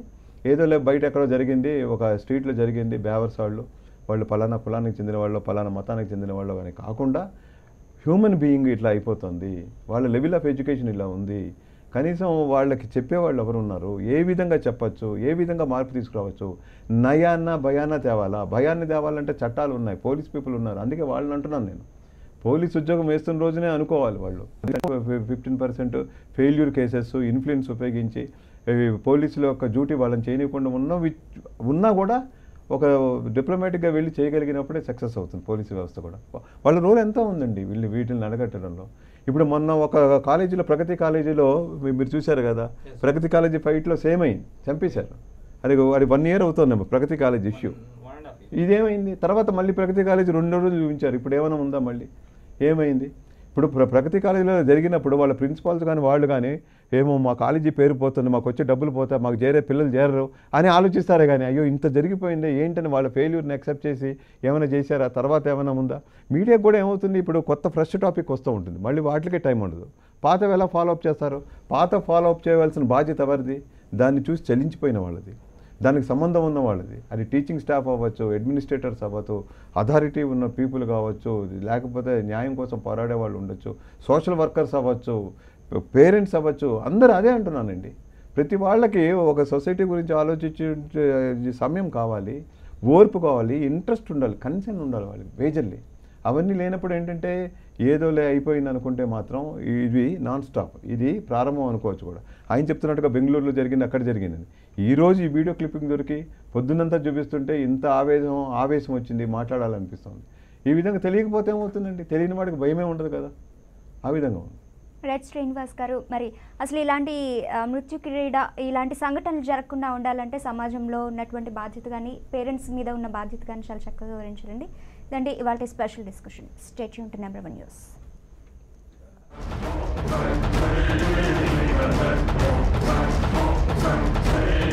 ఏదో లే బయట ఎక్కడో జరిగింది ఒక స్ట్రీట్లో జరిగింది బేవర్స్ వాళ్ళు వాళ్ళు పలానా కులానికి చెందిన వాళ్ళు పలానా మతానికి చెందిన వాళ్ళు అని కాకుండా హ్యూమన్ బీయింగ్ ఇట్లా అయిపోతుంది వాళ్ళ లెవెల్ ఆఫ్ ఎడ్యుకేషన్ ఇలా ఉంది కనీసం వాళ్ళకి చెప్పేవాళ్ళు ఎవరు ఉన్నారు ఏ విధంగా చెప్పచ్చు ఏ విధంగా మార్పు తీసుకురావచ్చు నయాన్న భయాన్న తేవాలా భయాన్ని తేవాలంటే చట్టాలు ఉన్నాయి పోలీస్ పీపుల్ ఉన్నారు అందుకే వాళ్ళని అంటున్నాను నేను పోలీస్ ఉద్యోగం వేస్తున్న రోజునే అనుకోవాలి వాళ్ళు fifteen percent failure cases influence ఉపయోగించి ఈ పోలీసుల యొక్క డ్యూటీ వాళ్ళని చేయనీయకుండా ఉన్న వి- ఉన్నా కూడా ఒక డిప్లొమాటిక్గా వెళ్ళి చేయగలిగినప్పుడే సక్సెస్ అవుతుంది పోలీసు వ్యవస్థ కూడా వాళ్ళ రోల్ ఎంత ఉందండి వీళ్ళు వీటిని నడగట్టడంలో ఇప్పుడు మొన్న ఒక కాలేజీలో ప్రగతి కాలేజీలో మీ- మీరు చూశారు కదా ప్రగతి కాలేజీ ఫైట్లో సేమ్ అయింది చంపేశారు అది అది వన్ ఇయర్ అవుతుంది ప్రగతి కాలేజ్ ఇష్యూ ఇదేమైంది తర్వాత మళ్ళీ ప్రగతి కాలేజీ రెండు రోజులు చూపించారు ఇప్పుడు ఏమైనా ఉందా మళ్ళీ ఏమైంది ఇప్పుడు ప్ర ప్రగతి కాలేజీలో జరిగినప్పుడు వాళ్ళ ప్రిన్సిపాల్స్ కానీ వాళ్ళు కానీ ఏమో మా కాలేజీ పేరు పోతుంది మాకు వచ్చే డబ్బులు పోతాయి మాకు చేరే పిల్లలు చేరరు అని ఆలోచిస్తారే కానీ అయ్యో ఇంత జరిగిపోయింది ఏంటని వాళ్ళ ఫెయిల్యూర్ని యాక్సెప్ట్ చేసి ఏమైనా చేశారా తర్వాత ఏమైనా ఉందా మీడియాకి కూడా ఏమవుతుంది ఇప్పుడు కొత్త ఫ్రెష్ టాపిక్ వస్తూ ఉంటుంది మళ్ళీ వాటికే టైం ఉండదు పాతవి ఎలా ఫాలో అప్ చేస్తారు పాత ఫాలో అప్ చేయవలసిన బాధ్యత ఎవరిది దాన్ని చూసి చలించిపోయిన వాళ్ళది దానికి సంబంధం ఉన్న వాళ్ళది అది టీచింగ్ స్టాఫ్ అవ్వచ్చు అడ్మినిస్ట్రేటర్స్ అవ్వచ్చు అథారిటీ ఉన్న పీపుల్ కావచ్చు లేకపోతే న్యాయం కోసం పోరాడే వాళ్ళు ఉండొచ్చు సోషల్ వర్కర్స్ అవ్వచ్చు పేరెంట్స్ అవ్వచ్చు అందరూ అదే అంటున్నానండి ప్రతి వాళ్ళకి ఒక సొసైటీ గురించి ఆలోచించే సమయం కావాలి ఓర్పు కావాలి ఇంట్రెస్ట్ ఉండాలి కన్సర్న్ ఉండాలి వాళ్ళకి మేజర్లీ అవన్నీ లేనప్పుడు ఏంటంటే ఏదోలే అయిపోయింది అనుకుంటే మాత్రం ఇది నాన్ స్టాప్ ఇది ప్రారంభం అనుకోవచ్చు కూడా ఆయన చెప్తున్నట్టుగా బెంగళూరులో జరిగింది అక్కడ జరిగిందని ఈ రోజు ఈ వీడియో క్లిప్పింగ్ దొరికి పొద్దున్నంతా చూపిస్తుంటే ఇంత ఆవేశం ఆవేశం వచ్చింది మాట్లాడాలనిపిస్తుంది ఈ విధంగా తెలియకపోతే ఏమవుతుందండి తెలియని వాడికి భయమే ఉండదు కదా ఆ విధంగా ఉంది రైట్ శ్రీనివాస్ గారు మరి అసలు ఇలాంటి ఆ, మృత్యు క్రీడ ఇలాంటి సంఘటనలు జరగకుండా ఉండాలంటే సమాజంలో ఉన్నటువంటి బాధ్యత కానీ పేరెంట్స్ మీద ఉన్న బాధ్యత కానీ చాలా చక్కగా వివరించారండి ఇదండి ఇవాళ స్పెషల్ డిస్కషన్ స్టేట్ యూన్ నెంబర్ వన్ న్యూస్ Thank